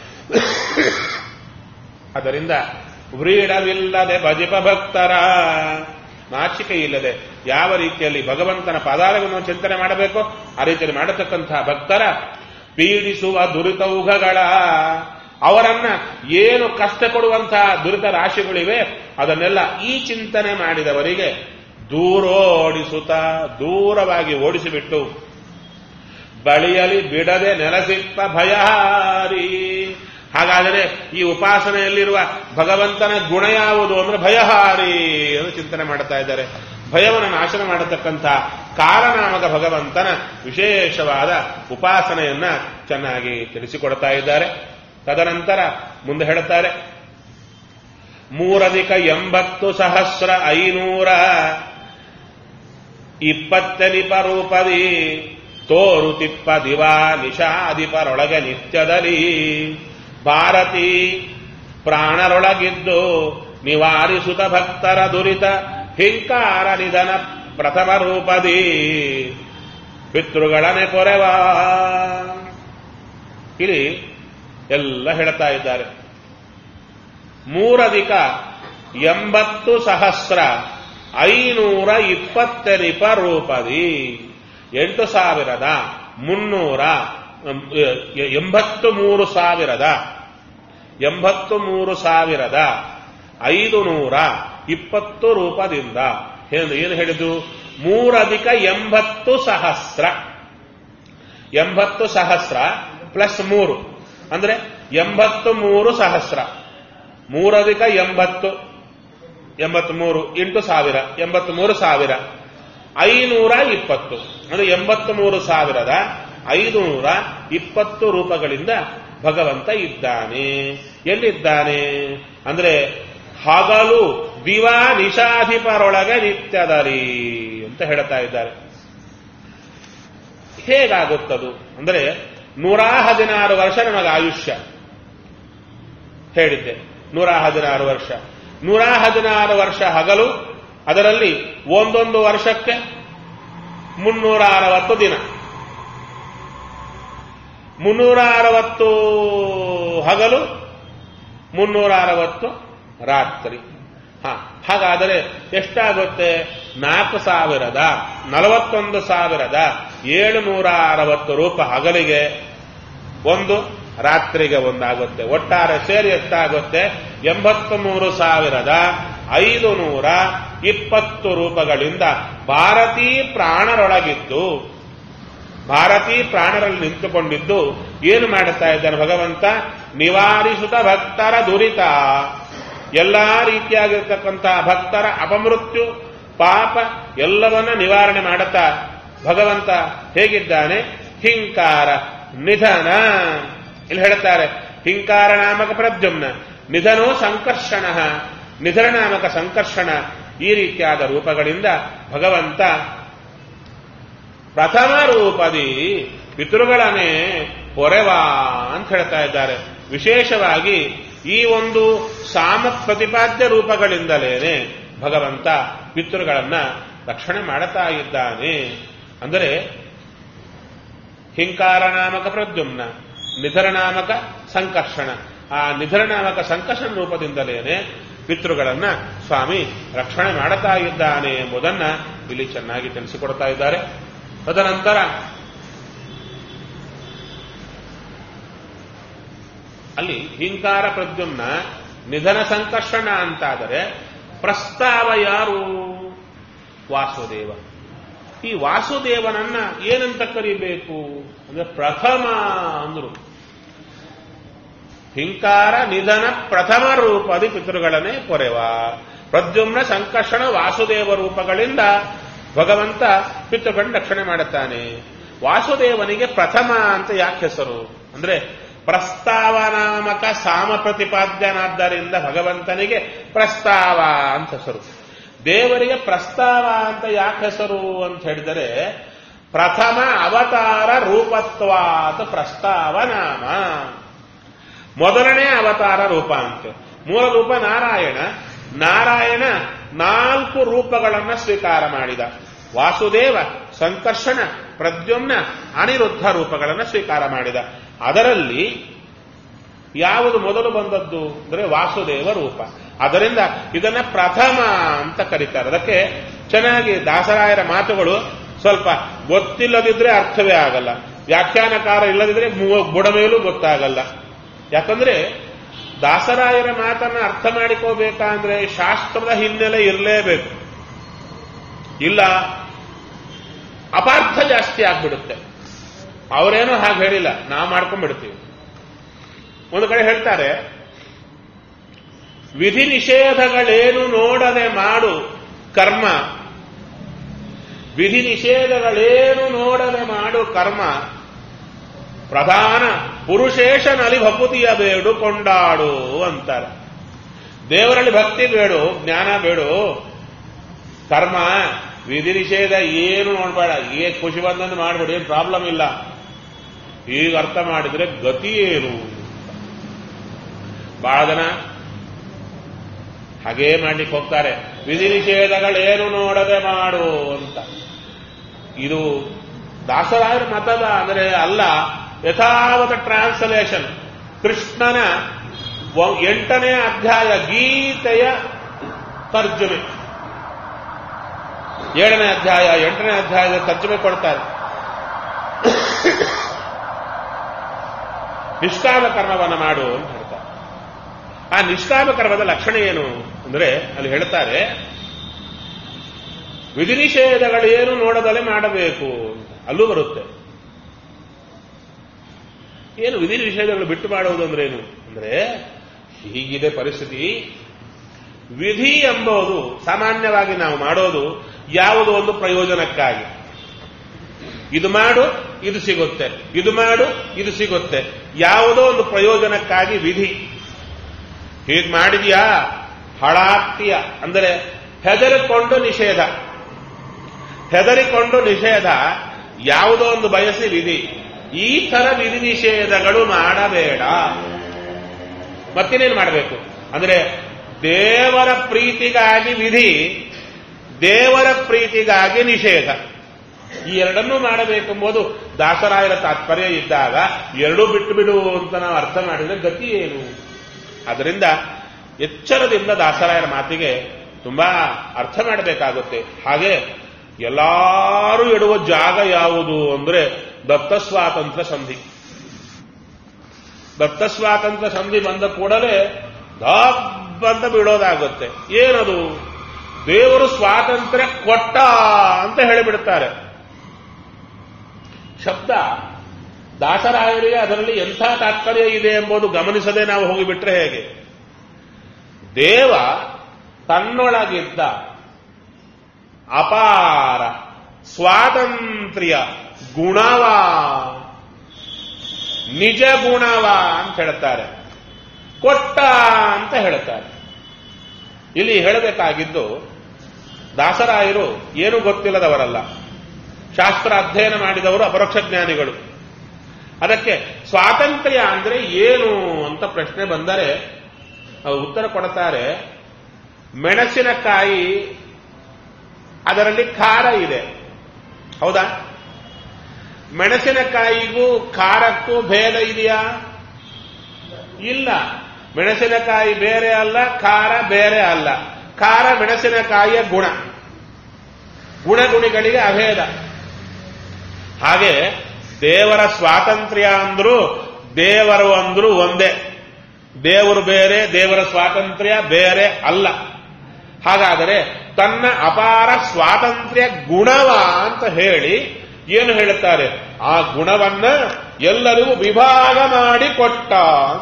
ಅದರಿಂದ ವ್ರೀಡವಿಲ್ಲದೆ ಭಜಿಪ ಭಕ್ತರ ನಾಚಿಕೆ ಇಲ್ಲದೆ ಯಾವ ರೀತಿಯಲ್ಲಿ ಭಗವಂತನ ಪದಾರ್ಥವನ್ನು ಚಿಂತನೆ ಮಾಡಬೇಕು ಆ ರೀತಿಯಲ್ಲಿ ಮಾಡತಕ್ಕಂತಹ ಭಕ್ತರ ಪೀಡಿಸುವ ದುರಿತೌಘಗಳ ಅವರನ್ನ ಏನು ಕಷ್ಟ ಕೊಡುವಂತಹ ದುರಿತ ರಾಶಿಗಳಿವೆ ಅದನ್ನೆಲ್ಲ ಈ ಚಿಂತನೆ ಮಾಡಿದವರಿಗೆ ದೂರೋಡಿಸುತ್ತಾ ದೂರವಾಗಿ ಓಡಿಸಿಬಿಟ್ಟು ಬಳಿಯಲಿ ಬಿಡದೆ ನೆಲಸಿಪ್ಪ ಭಯಹಾರಿ ಹಾಗಾದರೆ ಈ ಉಪಾಸನೆಯಲ್ಲಿರುವ ಭಗವಂತನ ಗುಣ ಯಾವುದು ಅಂದ್ರೆ ಭಯಹಾರಿ ಎಂದು ಚಿಂತನೆ ಮಾಡ್ತಾ ಇದ್ದಾರೆ ಭಯವನ್ನು ನಾಶನ ಮಾಡತಕ್ಕಂಥ ಕಾಲನಾಮಕ ಭಗವಂತನ ವಿಶೇಷವಾದ ಉಪಾಸನೆಯನ್ನ ಚೆನ್ನಾಗಿ ತಿಳಿಸಿಕೊಡ್ತಾ ಇದ್ದಾರೆ ತದನಂತರ ಮುಂದೆ ಹೇಳುತ್ತಾರೆ ಮೂರಧಿಕ ಎಂಬತ್ತು ಸಹಸ್ರ ಐನೂರ ಇಪ್ಪತ್ತನಿಪ ರೂಪದಿ ತೋರುತಿಪ್ಪ ದಿವಾ ನಿಶಾದಿಪರೊಳಗೆ ನಿತ್ಯದಲ್ಲಿ ಭಾರತಿ ಪ್ರಾಣರೊಳಗಿದ್ದು ನಿವಾರಿಸುತ್ತ ಭಕ್ತರ ದುರಿತ ಹಿಂಕಾರ ನಿಧನ ಪ್ರಥಮ ರೂಪದಿ ಪಿತೃಗಳನೆ ಪೊರೆವಾ ಇಲ್ಲಿ ಎಲ್ಲ ಹೇಳ್ತಾ ಇದ್ದಾರೆ ಮೂರಧಿಕ ಎಂಬತ್ತು ಸಹಸ್ರ ಐನೂರ ಇಪ್ಪತ್ತೆನಿಪ ರೂಪದಿ ಎಂಟು ಸಾವಿರದ ಮುನ್ನೂರ ಎಂಬತ್ತು ಮೂರು ಸಾವಿರದ ಎಂಬತ್ತು ಮೂರು ಸಾವಿರದ ಐದು ನೂರ ಇಪ್ಪತ್ತು ರೂಪದಿಂದ ಏನು ಏನು ಹೇಳಿದ್ದು ಮೂರಧಿಕ ಎಂಬತ್ತು ಸಹಸ್ರ ಎಂಬತ್ತು ಸಹಸ್ರ ಪ್ಲಸ್ ಮೂರು ಅಂದ್ರೆ ಎಂಬತ್ತು ಮೂರು ಸಹಸ್ರ ಮೂರಧಿಕ ಎಂಬತ್ತು ಎಂಬತ್ಮೂರು ಇಂಟು ಸಾವಿರ ಎಂಬತ್ಮೂರು ಸಾವಿರ ಐನೂರ ಇಪ್ಪತ್ತು ಅಂದ್ರೆ ಎಂಬತ್ತು ಮೂರು ಸಾವಿರದ ಐದುನೂರ ಇಪ್ಪತ್ತು ರೂಪಗಳಿಂದ ಭಗವಂತ ಇದ್ದಾನೆ ಎಲ್ಲಿದ್ದಾನೆ ಅಂದ್ರೆ ಹಗಲು ದಿವಾ ನಿಷಾಧಿಪರೊಳಗೆ ನಿತ್ಯದರಿ ಅಂತ ಹೇಳ್ತಾ ಇದ್ದಾರೆ ಹೇಗಾಗುತ್ತದು ಅಂದ್ರೆ ನೂರ ಹದಿನಾರು ವರ್ಷ ನಮಗೆ ಆಯುಷ್ಯ ಹೇಳಿದ್ದೆ ನೂರ ಹದಿನಾರು ವರ್ಷ ನೂರ ಹದಿನಾರು ವರ್ಷ ಹಗಲು ಅದರಲ್ಲಿ ಒಂದೊಂದು ವರ್ಷಕ್ಕೆ ಮುನ್ನೂರ ಅರವತ್ತು ದಿನ ಮುನ್ನೂರ ಅರವತ್ತು ಹಗಲು ಮುನ್ನೂರ ಅರವತ್ತು ರಾತ್ರಿ ಹ ಹಾಗಾದರೆ ಎಷ್ಟಾಗುತ್ತೆ ನಾಲ್ಕು ಸಾವಿರದ ನಲವತ್ತೊಂದು ಸಾವಿರದ ಏಳುನೂರ ಅರವತ್ತು ರೂಪ ಹಗಲಿಗೆ ಒಂದು ರಾತ್ರಿಗೆ ಒಂದಾಗುತ್ತೆ ಒಟ್ಟಾರೆ ಸೇರಿ ಎಷ್ಟಾಗುತ್ತೆ ಎಂಬತ್ತು ಮೂರು ಸಾವಿರದ ಐದು ನೂರ ಇಪ್ಪತ್ತು ರೂಪಗಳಿಂದ ಭಾರತೀ ಪ್ರಾಣರೊಳಗಿದ್ದು ಭಾರತೀ ಪ್ರಾಣರಲ್ಲಿ ನಿಂತುಕೊಂಡಿದ್ದು ಏನು ಮಾಡುತ್ತಾ ಇದ್ದಾನೆ ಭಗವಂತ ನಿವಾರಿಸುತ್ತ ಭಕ್ತರ ದುರಿತ ಎಲ್ಲಾ ರೀತಿಯಾಗಿರ್ತಕ್ಕಂತಹ ಭಕ್ತರ ಅಪಮೃತ್ಯು ಪಾಪ ಎಲ್ಲವನ್ನ ನಿವಾರಣೆ ಮಾಡುತ್ತಾ ಭಗವಂತ ಹೇಗಿದ್ದಾನೆ ಹಿಂಕಾರ ನಿಧನ ಇಲ್ಲಿ ಹೇಳ್ತಾರೆ ಹಿಂಕಾರ ನಾಮಕ ಪ್ರದ್ಯುಮ್ನ ನಿಧನೋ ಸಂಕರ್ಷಣ ನಿಧನ ನಾಮಕ ಸಂಕರ್ಷಣ ಈ ರೀತಿಯಾದ ರೂಪಗಳಿಂದ ಭಗವಂತ ಪ್ರಥಮ ರೂಪದಿ ಪಿತೃಗಳನ್ನೇ ಪೊರೆವಾ ಅಂತ ಹೇಳ್ತಾ ಇದ್ದಾರೆ ವಿಶೇಷವಾಗಿ ಈ ಒಂದು ಸಾಮ ಪ್ರತಿಪಾದ್ಯ ರೂಪಗಳಿಂದಲೇನೆ ಭಗವಂತ ಪಿತೃಗಳನ್ನ ರಕ್ಷಣೆ ಮಾಡುತ್ತಾ ಇದ್ದಾನೆ ಅಂದರೆ ಹಿಂಕಾರ ನಾಮಕ ಪ್ರದ್ಯುಮ್ನ ನಿಧರ ನಾಮಕ ಸಂಕರ್ಷಣ ಆ ನಿಧರ ನಾಮಕ ಸಂಕರ್ಷಣ ರೂಪದಿಂದಲೇನೆ ಪಿತೃಗಳನ್ನ ಸ್ವಾಮಿ ರಕ್ಷಣೆ ಮಾಡುತ್ತಾ ಇದ್ದಾನೆ ಎಂಬುದನ್ನ ಇಲ್ಲಿ ಚೆನ್ನಾಗಿ ತಿಳಿಸಿಕೊಡ್ತಾ ಇದ್ದಾರೆ ತದನಂತರ ಅಲ್ಲಿ ಹಿಂಕಾರ ಪ್ರದ್ಯುಮ್ನ ನಿಧನ ಸಂಕರ್ಷಣ ಅಂತಾದರೆ ಪ್ರಸ್ತಾವ ಯಾರು ವಾಸುದೇವ ಈ ವಾಸುದೇವನನ್ನ ಏನಂತ ಕರಿಬೇಕು ಅಂದ್ರೆ ಪ್ರಥಮ ಅಂದ್ರು ಹಿಂಕಾರ ನಿಧನ ಪ್ರಥಮ ರೂಪದಿ ಪಿತೃಗಳನ್ನೇ ಪೊರೆವ ಪ್ರದ್ಯುಮ್ನ ಸಂಕರ್ಷಣ ವಾಸುದೇವ ರೂಪಗಳಿಂದ ಭಗವಂತ ಪಿತೃಗಳನ್ನ ರಕ್ಷಣೆ ಮಾಡುತ್ತಾನೆ ವಾಸುದೇವನಿಗೆ ಪ್ರಥಮ ಅಂತ ಯಾಕೆ ಹೆಸರು ಅಂದ್ರೆ ಪ್ರಸ್ತಾವನಾಮಕ ಸಾಮ ಪ್ರತಿಪಾದ್ಯನಾದ್ದರಿಂದ ಭಗವಂತನಿಗೆ ಪ್ರಸ್ತಾವ ಅಂತ ಹೆಸರು ದೇವರಿಗೆ ಪ್ರಸ್ತಾವ ಅಂತ ಯಾಕೆ ಹೆಸರು ಅಂತ ಹೇಳಿದರೆ ಪ್ರಥಮ ಅವತಾರ ರೂಪತ್ವಾತ್ ಪ್ರಸ್ತಾವ ನಾಮ ಮೊದಲನೇ ಅವತಾರ ರೂಪ ಅಂತೆ ಮೂಲ ರೂಪ ನಾರಾಯಣ ನಾರಾಯಣ ನಾಲ್ಕು ರೂಪಗಳನ್ನು ಸ್ವೀಕಾರ ಮಾಡಿದ ವಾಸುದೇವ ಸಂಕರ್ಷಣ ಪ್ರದ್ಯುಮ್ನ ಅನಿರುದ್ಧ ರೂಪಗಳನ್ನು ಸ್ವೀಕಾರ ಮಾಡಿದ ಅದರಲ್ಲಿ ಯಾವುದು ಮೊದಲು ಬಂದದ್ದು ಅಂದ್ರೆ ವಾಸುದೇವ ರೂಪ ಅದರಿಂದ ಇದನ್ನ ಪ್ರಥಮ ಅಂತ ಕರೀತಾರೆ ಅದಕ್ಕೆ ಚೆನ್ನಾಗಿ ದಾಸರಾಯರ ಮಾತುಗಳು ಸ್ವಲ್ಪ ಗೊತ್ತಿಲ್ಲದಿದ್ರೆ ಅರ್ಥವೇ ಆಗಲ್ಲ ವ್ಯಾಖ್ಯಾನಕಾರ ಇಲ್ಲದಿದ್ರೆ ಮು- ಬುಡಮೇಲೂ ಗೊತ್ತಾಗಲ್ಲ ಯಾಕಂದ್ರೆ ದಾಸರಾಯರ ಮಾತನ್ನ ಅರ್ಥ ಮಾಡಿಕೋಬೇಕಂದ್ರೆ ಶಾಸ್ತ್ರದ ಹಿನ್ನೆಲೆ ಇರಲೇಬೇಕು ಇಲ್ಲ ಅಪಾರ್ಥ ಜಾಸ್ತಿ ಆಗ್ಬಿಡುತ್ತೆ ಅವರೇನೋ ಹಾಗೆ ಹೇಳಿಲ್ಲ ನಾವು ಮಾಡ್ಕೊಂಡ್ಬಿಡ್ತೀವಿ ಒಂದು ಕಡೆ ಹೇಳ್ತಾರೆ ವಿಧಿ ನಿಷೇಧಗಳೇನು ನೋಡದೆ ಮಾಡು ಕರ್ಮ ವಿಧಿ ನಿಷೇಧಗಳೇನು ನೋಡದೆ ಮಾಡು ಕರ್ಮ ಪ್ರಧಾನ ಪುರುಷೇಶನಲ್ಲಿ ಭಕುತಿಯ ಬೇಡು ಕೊಂಡಾಡು ಅಂತಾರೆ ದೇವರಲ್ಲಿ ಭಕ್ತಿ ಬೇಡು ಜ್ಞಾನ ಬೇಡು ಕರ್ಮ ವಿಧಿ ನಿಷೇಧ ಏನು ನೋಡ್ಬೇಡ ಏ ಖುಷಿ ಬಂದಂದು ಮಾಡ್ಬೇಡಿ ಏನು ಪ್ರಾಬ್ಲಮ್ ಇಲ್ಲ ಈಗ ಅರ್ಥ ಮಾಡಿದ್ರೆ ಗತಿ ಏನು ಬಹಳ ಜನ ಹಾಗೇ ಮಾಡ್ಲಿಕ್ಕೆ ಹೋಗ್ತಾರೆ ವಿಧಿ ನಿಷೇಧಗಳೇನು ನೋಡದೆ ಮಾಡು ಅಂತ ಇದು ದಾಸರಾಯರ ಮತದ ಅಂದರೆ ಅಲ್ಲ ಯಥಾವತ ಟ್ರಾನ್ಸ್ಲೇಷನ್ ಕೃಷ್ಣನ ವ- ಎಂಟನೇ ಅಧ್ಯಾಯ ಗೀತೆಯ ತರ್ಜುಮೆ ಏಳನೇ ಅಧ್ಯಾಯ ಎಂಟನೇ ಅಧ್ಯಾಯದ ತರ್ಜುಮೆ ಕೊಡ್ತಾರೆ ನಿಷ್ಕಾಮ ಕರ್ಮವನ್ನು ಮಾಡು ಅಂತ ಹೇಳ್ತಾರೆ ಆ ನಿಷ್ಕಾಮ ಕರ್ಮದ ಲಕ್ಷಣ ಏನು ಅಂದ್ರೆ ಅಲ್ಲಿ ಹೇಳ್ತಾರೆ ವಿಧಿ ನಿಷೇಧಗಳೇನು ನೋಡದಲೆ ಮಾಡಬೇಕು ಅಂತ ಅಲ್ಲೂ ಬರುತ್ತೆ ಏನು ವಿಧಿ ನಿಷೇಧಗಳು ಬಿಟ್ಟು ಮಾಡುವುದು ಅಂದ್ರೆ ಏನು ಅಂದ್ರೆ ಹೀಗಿದೆ ಪರಿಸ್ಥಿತಿ ವಿಧಿ ಎಂಬುದು ಸಾಮಾನ್ಯವಾಗಿ ನಾವು ಮಾಡೋದು ಯಾವುದೋ ಒಂದು ಪ್ರಯೋಜನಕ್ಕಾಗಿ ಇದು ಮಾಡು ಇದು ಸಿಗುತ್ತೆ ಇದು ಮಾಡು ಇದು ಸಿಗುತ್ತೆ ಯಾವುದೋ ಒಂದು ಪ್ರಯೋಜನಕ್ಕಾಗಿ ವಿಧಿ ಹೀಗೆ ಮಾಡಿದ್ಯಾ ಹಳಾಗ್ತೀಯ ಅಂದರೆ ಹೆದರಿಕೊಂಡು ನಿಷೇಧ ಹೆದರಿಕೊಂಡು ನಿಷೇಧ ಯಾವುದೋ ಒಂದು ಬಯಸಿ ವಿಧಿ ಈ ತರ ವಿಧಿ ನಿಷೇಧಗಳು ಮಾಡಬೇಡ ಮತ್ತಿನ್ನೇನು ಮಾಡಬೇಕು ಅಂದ್ರೆ ದೇವರ ಪ್ರೀತಿಗಾಗಿ ವಿಧಿ ದೇವರ ಪ್ರೀತಿಗಾಗಿ ನಿಷೇಧ ಈ ಎರಡನ್ನೂ ಮಾಡಬೇಕೆಂಬುದು ದಾಸರಾಯರ ತಾತ್ಪರ್ಯ ಇದ್ದಾಗ ಎರಡೂ ಬಿಟ್ಟು ಬಿಡು ಅಂತ ನಾವು ಅರ್ಥ ಮಾಡಿದ್ರೆ ಗತಿ ಏನು ಅದರಿಂದ ಎಚ್ಚರದಿಂದ ದಾಸರಾಯರ ಮಾತಿಗೆ ತುಂಬಾ ಅರ್ಥ ಮಾಡಬೇಕಾಗುತ್ತೆ ಹಾಗೆ ಎಲ್ಲರೂ ಇಡುವ ಜಾಗ ಯಾವುದು ಅಂದ್ರೆ ದತ್ತ ಸ್ವಾತಂತ್ರ್ಯ ಸಂಧಿ ದತ್ತ ಸ್ವಾತಂತ್ರ್ಯ ಸಂಧಿ ಬಂದ ಕೂಡಲೇ ದಬ್ಬಂತ ಬಿಡೋದಾಗುತ್ತೆ ಏನದು ದೇವರು ಸ್ವಾತಂತ್ರ್ಯ ಕೊಟ್ಟ ಅಂತ ಹೇಳಿಬಿಡ್ತಾರೆ ಶಬ್ದ ದಾಸರಾಯರಿಗೆ ಅದರಲ್ಲಿ ಎಂಥ ತಾತ್ಪರ್ಯ ಇದೆ ಎಂಬುದು ಗಮನಿಸದೆ ನಾವು ಹೋಗಿಬಿಟ್ರೆ ಹೇಗೆ ದೇವ ತನ್ನೊಳಗಿದ್ದ ಅಪಾರ ಸ್ವಾತಂತ್ರ್ಯ ಗುಣವ ನಿಜ ಗುಣವ ಅಂತ ಹೇಳ್ತಾರೆ ಕೊಟ್ಟ ಅಂತ ಹೇಳ್ತಾರೆ ಇಲ್ಲಿ ಹೇಳಬೇಕಾಗಿದ್ದು ದಾಸರಾಯರು ಏನು ಗೊತ್ತಿಲ್ಲದವರಲ್ಲ ಶಾಸ್ತ್ರ ಅಧ್ಯಯನ ಮಾಡಿದವರು ಅಪರೋಕ್ಷ ಜ್ಞಾನಿಗಳು ಅದಕ್ಕೆ ಸ್ವಾತಂತ್ರ್ಯ ಅಂದ್ರೆ ಏನು ಅಂತ ಪ್ರಶ್ನೆ ಬಂದರೆ ಅವರು ಉತ್ತರ ಕೊಡ್ತಾರೆ ಮೆಣಸಿನಕಾಯಿ ಅದರಲ್ಲಿ ಖಾರ ಇದೆ ಹೌದಾ ಮೆಣಸಿನಕಾಯಿಗೂ ಖಾರಕ್ಕೂ ಭೇದ ಇದೆಯಾ ಇಲ್ಲ ಮೆಣಸಿನಕಾಯಿ ಬೇರೆ ಅಲ್ಲ ಖಾರ ಬೇರೆ ಅಲ್ಲ ಖಾರ ಮೆಣಸಿನಕಾಯಿಯ ಗುಣ ಗುಣಗುಣಿಗಳಿಗೆ ಅಭೇದ ಹಾಗೆ ದೇವರ ಸ್ವಾತಂತ್ರ್ಯ ಅಂದ್ರು ದೇವರು ಅಂದ್ರು ಒಂದೇ ದೇವರು ಬೇರೆ ದೇವರ ಸ್ವಾತಂತ್ರ್ಯ ಬೇರೆ ಅಲ್ಲ ಹಾಗಾದರೆ ತನ್ನ ಅಪಾರ ಸ್ವಾತಂತ್ರ್ಯ ಗುಣವ ಅಂತ ಹೇಳಿ ಏನು ಹೇಳುತ್ತಾರೆ ಆ ಗುಣವನ್ನ ಎಲ್ಲರಿಗೂ ವಿಭಾಗ ಮಾಡಿ ಕೊಟ್ಟ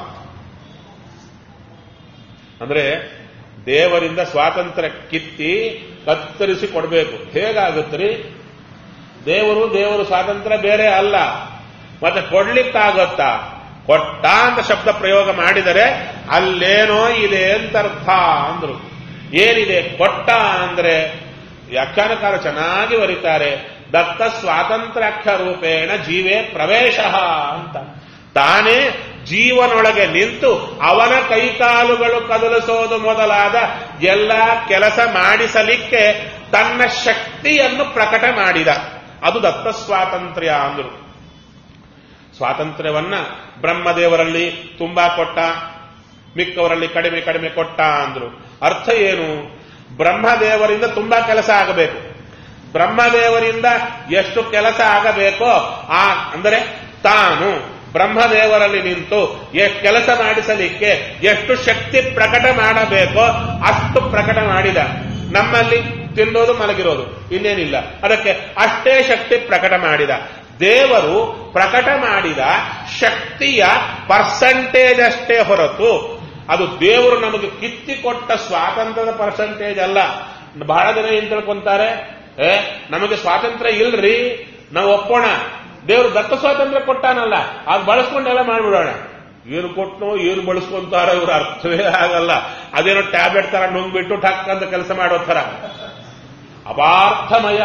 ಅಂದ್ರೆ ದೇವರಿಂದ ಸ್ವಾತಂತ್ರ್ಯ ಕಿತ್ತಿ ಕತ್ತರಿಸಿ ಕೊಡಬೇಕು ಹೇಗಾಗುತ್ತೀ ದೇವರು ದೇವರು ಸ್ವಾತಂತ್ರ್ಯ ಬೇರೆ ಅಲ್ಲ ಮತ್ತೆ ಕೊಡ್ಲಿಕ್ಕಾಗತ್ತಾ ಕೊಟ್ಟ ಅಂತ ಶಬ್ದ ಪ್ರಯೋಗ ಮಾಡಿದರೆ ಅಲ್ಲೇನೋ ಇದೆ ಅಂತ ಅರ್ಥ ಅಂದ್ರು ಏನಿದೆ ಕೊಟ್ಟ ಅಂದ್ರೆ ವ್ಯಾಖ್ಯಾನಕಾರ ಚೆನ್ನಾಗಿ ಬರೀತಾರೆ ದತ್ತ ಸ್ವಾತಂತ್ರ್ಯಾಖ್ಯ ರೂಪೇಣ ಜೀವೇ ಪ್ರವೇಶ ಅಂತ ತಾನೇ ಜೀವನೊಳಗೆ ನಿಂತು ಅವನ ಕೈಕಾಲುಗಳು ಕದಲಿಸೋದು ಮೊದಲಾದ ಎಲ್ಲ ಕೆಲಸ ಮಾಡಿಸಲಿಕ್ಕೆ ತನ್ನ ಶಕ್ತಿಯನ್ನು ಪ್ರಕಟ ಮಾಡಿದ ಅದು ದತ್ತ ಸ್ವಾತಂತ್ರ್ಯ ಅಂದರು ಸ್ವಾತಂತ್ರ್ಯವನ್ನ ಬ್ರಹ್ಮದೇವರಲ್ಲಿ ತುಂಬಾ ಕೊಟ್ಟ ಮಿಕ್ಕವರಲ್ಲಿ ಕಡಿಮೆ ಕಡಿಮೆ ಕೊಟ್ಟ ಅಂದ್ರು ಅರ್ಥ ಏನು ಬ್ರಹ್ಮದೇವರಿಂದ ತುಂಬಾ ಕೆಲಸ ಆಗಬೇಕು ಬ್ರಹ್ಮದೇವರಿಂದ ಎಷ್ಟು ಕೆಲಸ ಆಗಬೇಕೋ ಆ ಅಂದರೆ ತಾನು ಬ್ರಹ್ಮದೇವರಲ್ಲಿ ನಿಂತು ಎಷ್ಟು ಕೆಲಸ ಮಾಡಿಸಲಿಕ್ಕೆ ಎಷ್ಟು ಶಕ್ತಿ ಪ್ರಕಟ ಮಾಡಬೇಕೋ ಅಷ್ಟು ಪ್ರಕಟ ಮಾಡಿದ ನಮ್ಮಲ್ಲಿ ತಿನ್ನೋದು ಮಲಗಿರೋದು ಇನ್ನೇನಿಲ್ಲ ಅದಕ್ಕೆ ಅಷ್ಟೇ ಶಕ್ತಿ ಪ್ರಕಟ ಮಾಡಿದ ದೇವರು ಪ್ರಕಟ ಮಾಡಿದ ಶಕ್ತಿಯ ಪರ್ಸಂಟೇಜ್ ಅಷ್ಟೇ ಹೊರತು ಅದು ದೇವರು ನಮಗೆ ಕಿತ್ತಿಕೊಟ್ಟ ಸ್ವಾತಂತ್ರ್ಯದ ಪರ್ಸಂಟೇಜ್ ಅಲ್ಲ ಬಹಳ ಜನ ಏನ್ ತಿಳ್ಕೊಂತಾರೆ ಏ ನಮಗೆ ಸ್ವಾತಂತ್ರ್ಯ ಇಲ್ರಿ ನಾವು ಒಪ್ಪೋಣ ದೇವರು ದತ್ತ ಸ್ವಾತಂತ್ರ್ಯ ಕೊಟ್ಟಾನಲ್ಲ ಅದು ಬಳಸ್ಕೊಂಡೆಲ್ಲ ಮಾಡ್ಬಿಡೋಣ ಏನು ಕೊಟ್ಟನೋ ಏನು ಬಳಸ್ಕೊಂತಾರೋ ಇವ್ರ ಅರ್ಥವೇ ಆಗಲ್ಲ ಅದೇನೋ ಟ್ಯಾಬ್ಲೆಟ್ ತರ ನುಂಗ್ಬಿಟ್ಟು ಠಕ್ ಅಂತ ಕೆಲಸ ಮಾಡೋ ತರ ಅಪಾರ್ಥಮಯ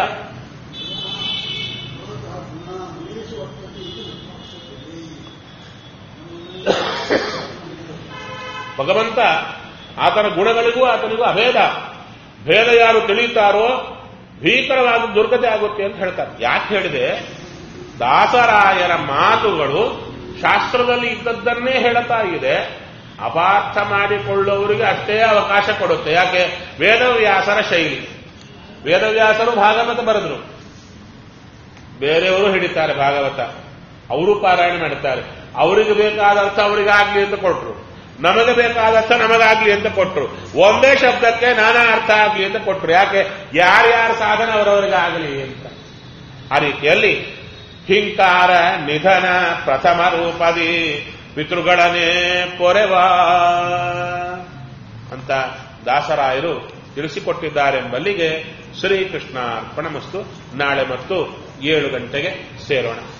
ಭಗವಂತ ಆತನ ಗುಣಗಳಿಗೂ ಆತನಿಗೂ ಅಭೇದ ಭೇದ ಯಾರು ತಿಳಿಯುತ್ತಾರೋ ಭೀಕರವಾದ ದುರ್ಗತೆ ಆಗುತ್ತೆ ಅಂತ ಹೇಳ್ತಾರೆ ಯಾಕೆ ಹೇಳಿದೆ ದಾಸರಾಯರ ಮಾತುಗಳು ಶಾಸ್ತ್ರದಲ್ಲಿ ಇದ್ದದ್ದನ್ನೇ ಹೇಳುತ್ತಾ ಇದೆ ಅಪಾರ್ಥ ಮಾಡಿಕೊಳ್ಳುವವರಿಗೆ ಅಷ್ಟೇ ಅವಕಾಶ ಕೊಡುತ್ತೆ ಯಾಕೆ ವೇದವ್ಯಾಸರ ಶೈಲಿ ವೇದವ್ಯಾಸರು ಭಾಗವತ ಬರೆದ್ರು ಬೇರೆಯವರು ಹಿಡಿತಾರೆ ಭಾಗವತ ಅವರು ಪಾರಾಯಣ ಮಾಡುತ್ತಾರೆ ಅವರಿಗೆ ಬೇಕಾದ ಅರ್ಥ ಅವರಿಗಾಗ್ಲಿ ಅಂತ ಕೊಟ್ರು ನಮಗೆ ಬೇಕಾದ ಅರ್ಥ ನಮಗಾಗ್ಲಿ ಅಂತ ಕೊಟ್ರು ಒಂದೇ ಶಬ್ದಕ್ಕೆ ನಾನಾ ಅರ್ಥ ಆಗ್ಲಿ ಅಂತ ಕೊಟ್ರು ಯಾಕೆ ಯಾರ್ಯಾರ ಸಾಧನ ಅವರವರಿಗೆ ಆಗಲಿ ಅಂತ ಆ ರೀತಿಯಲ್ಲಿ ಹಿಂಕಾರ ನಿಧನ ಪ್ರಥಮ ರೂಪದಿ ಪಿತೃಗಳನ್ನೇ ಪೊರೆವಾ ಅಂತ ದಾಸರಾಯರು ತಿಳಿಸಿಕೊಟ್ಟಿದ್ದಾರೆಂಬಲ್ಲಿಗೆ ಶ್ರೀಕೃಷ್ಣ ಅರ್ಪಣಮಸ್ತು ನಾಳೆ ಮತ್ತು ಏಳು ಗಂಟೆಗೆ ಸೇರೋಣ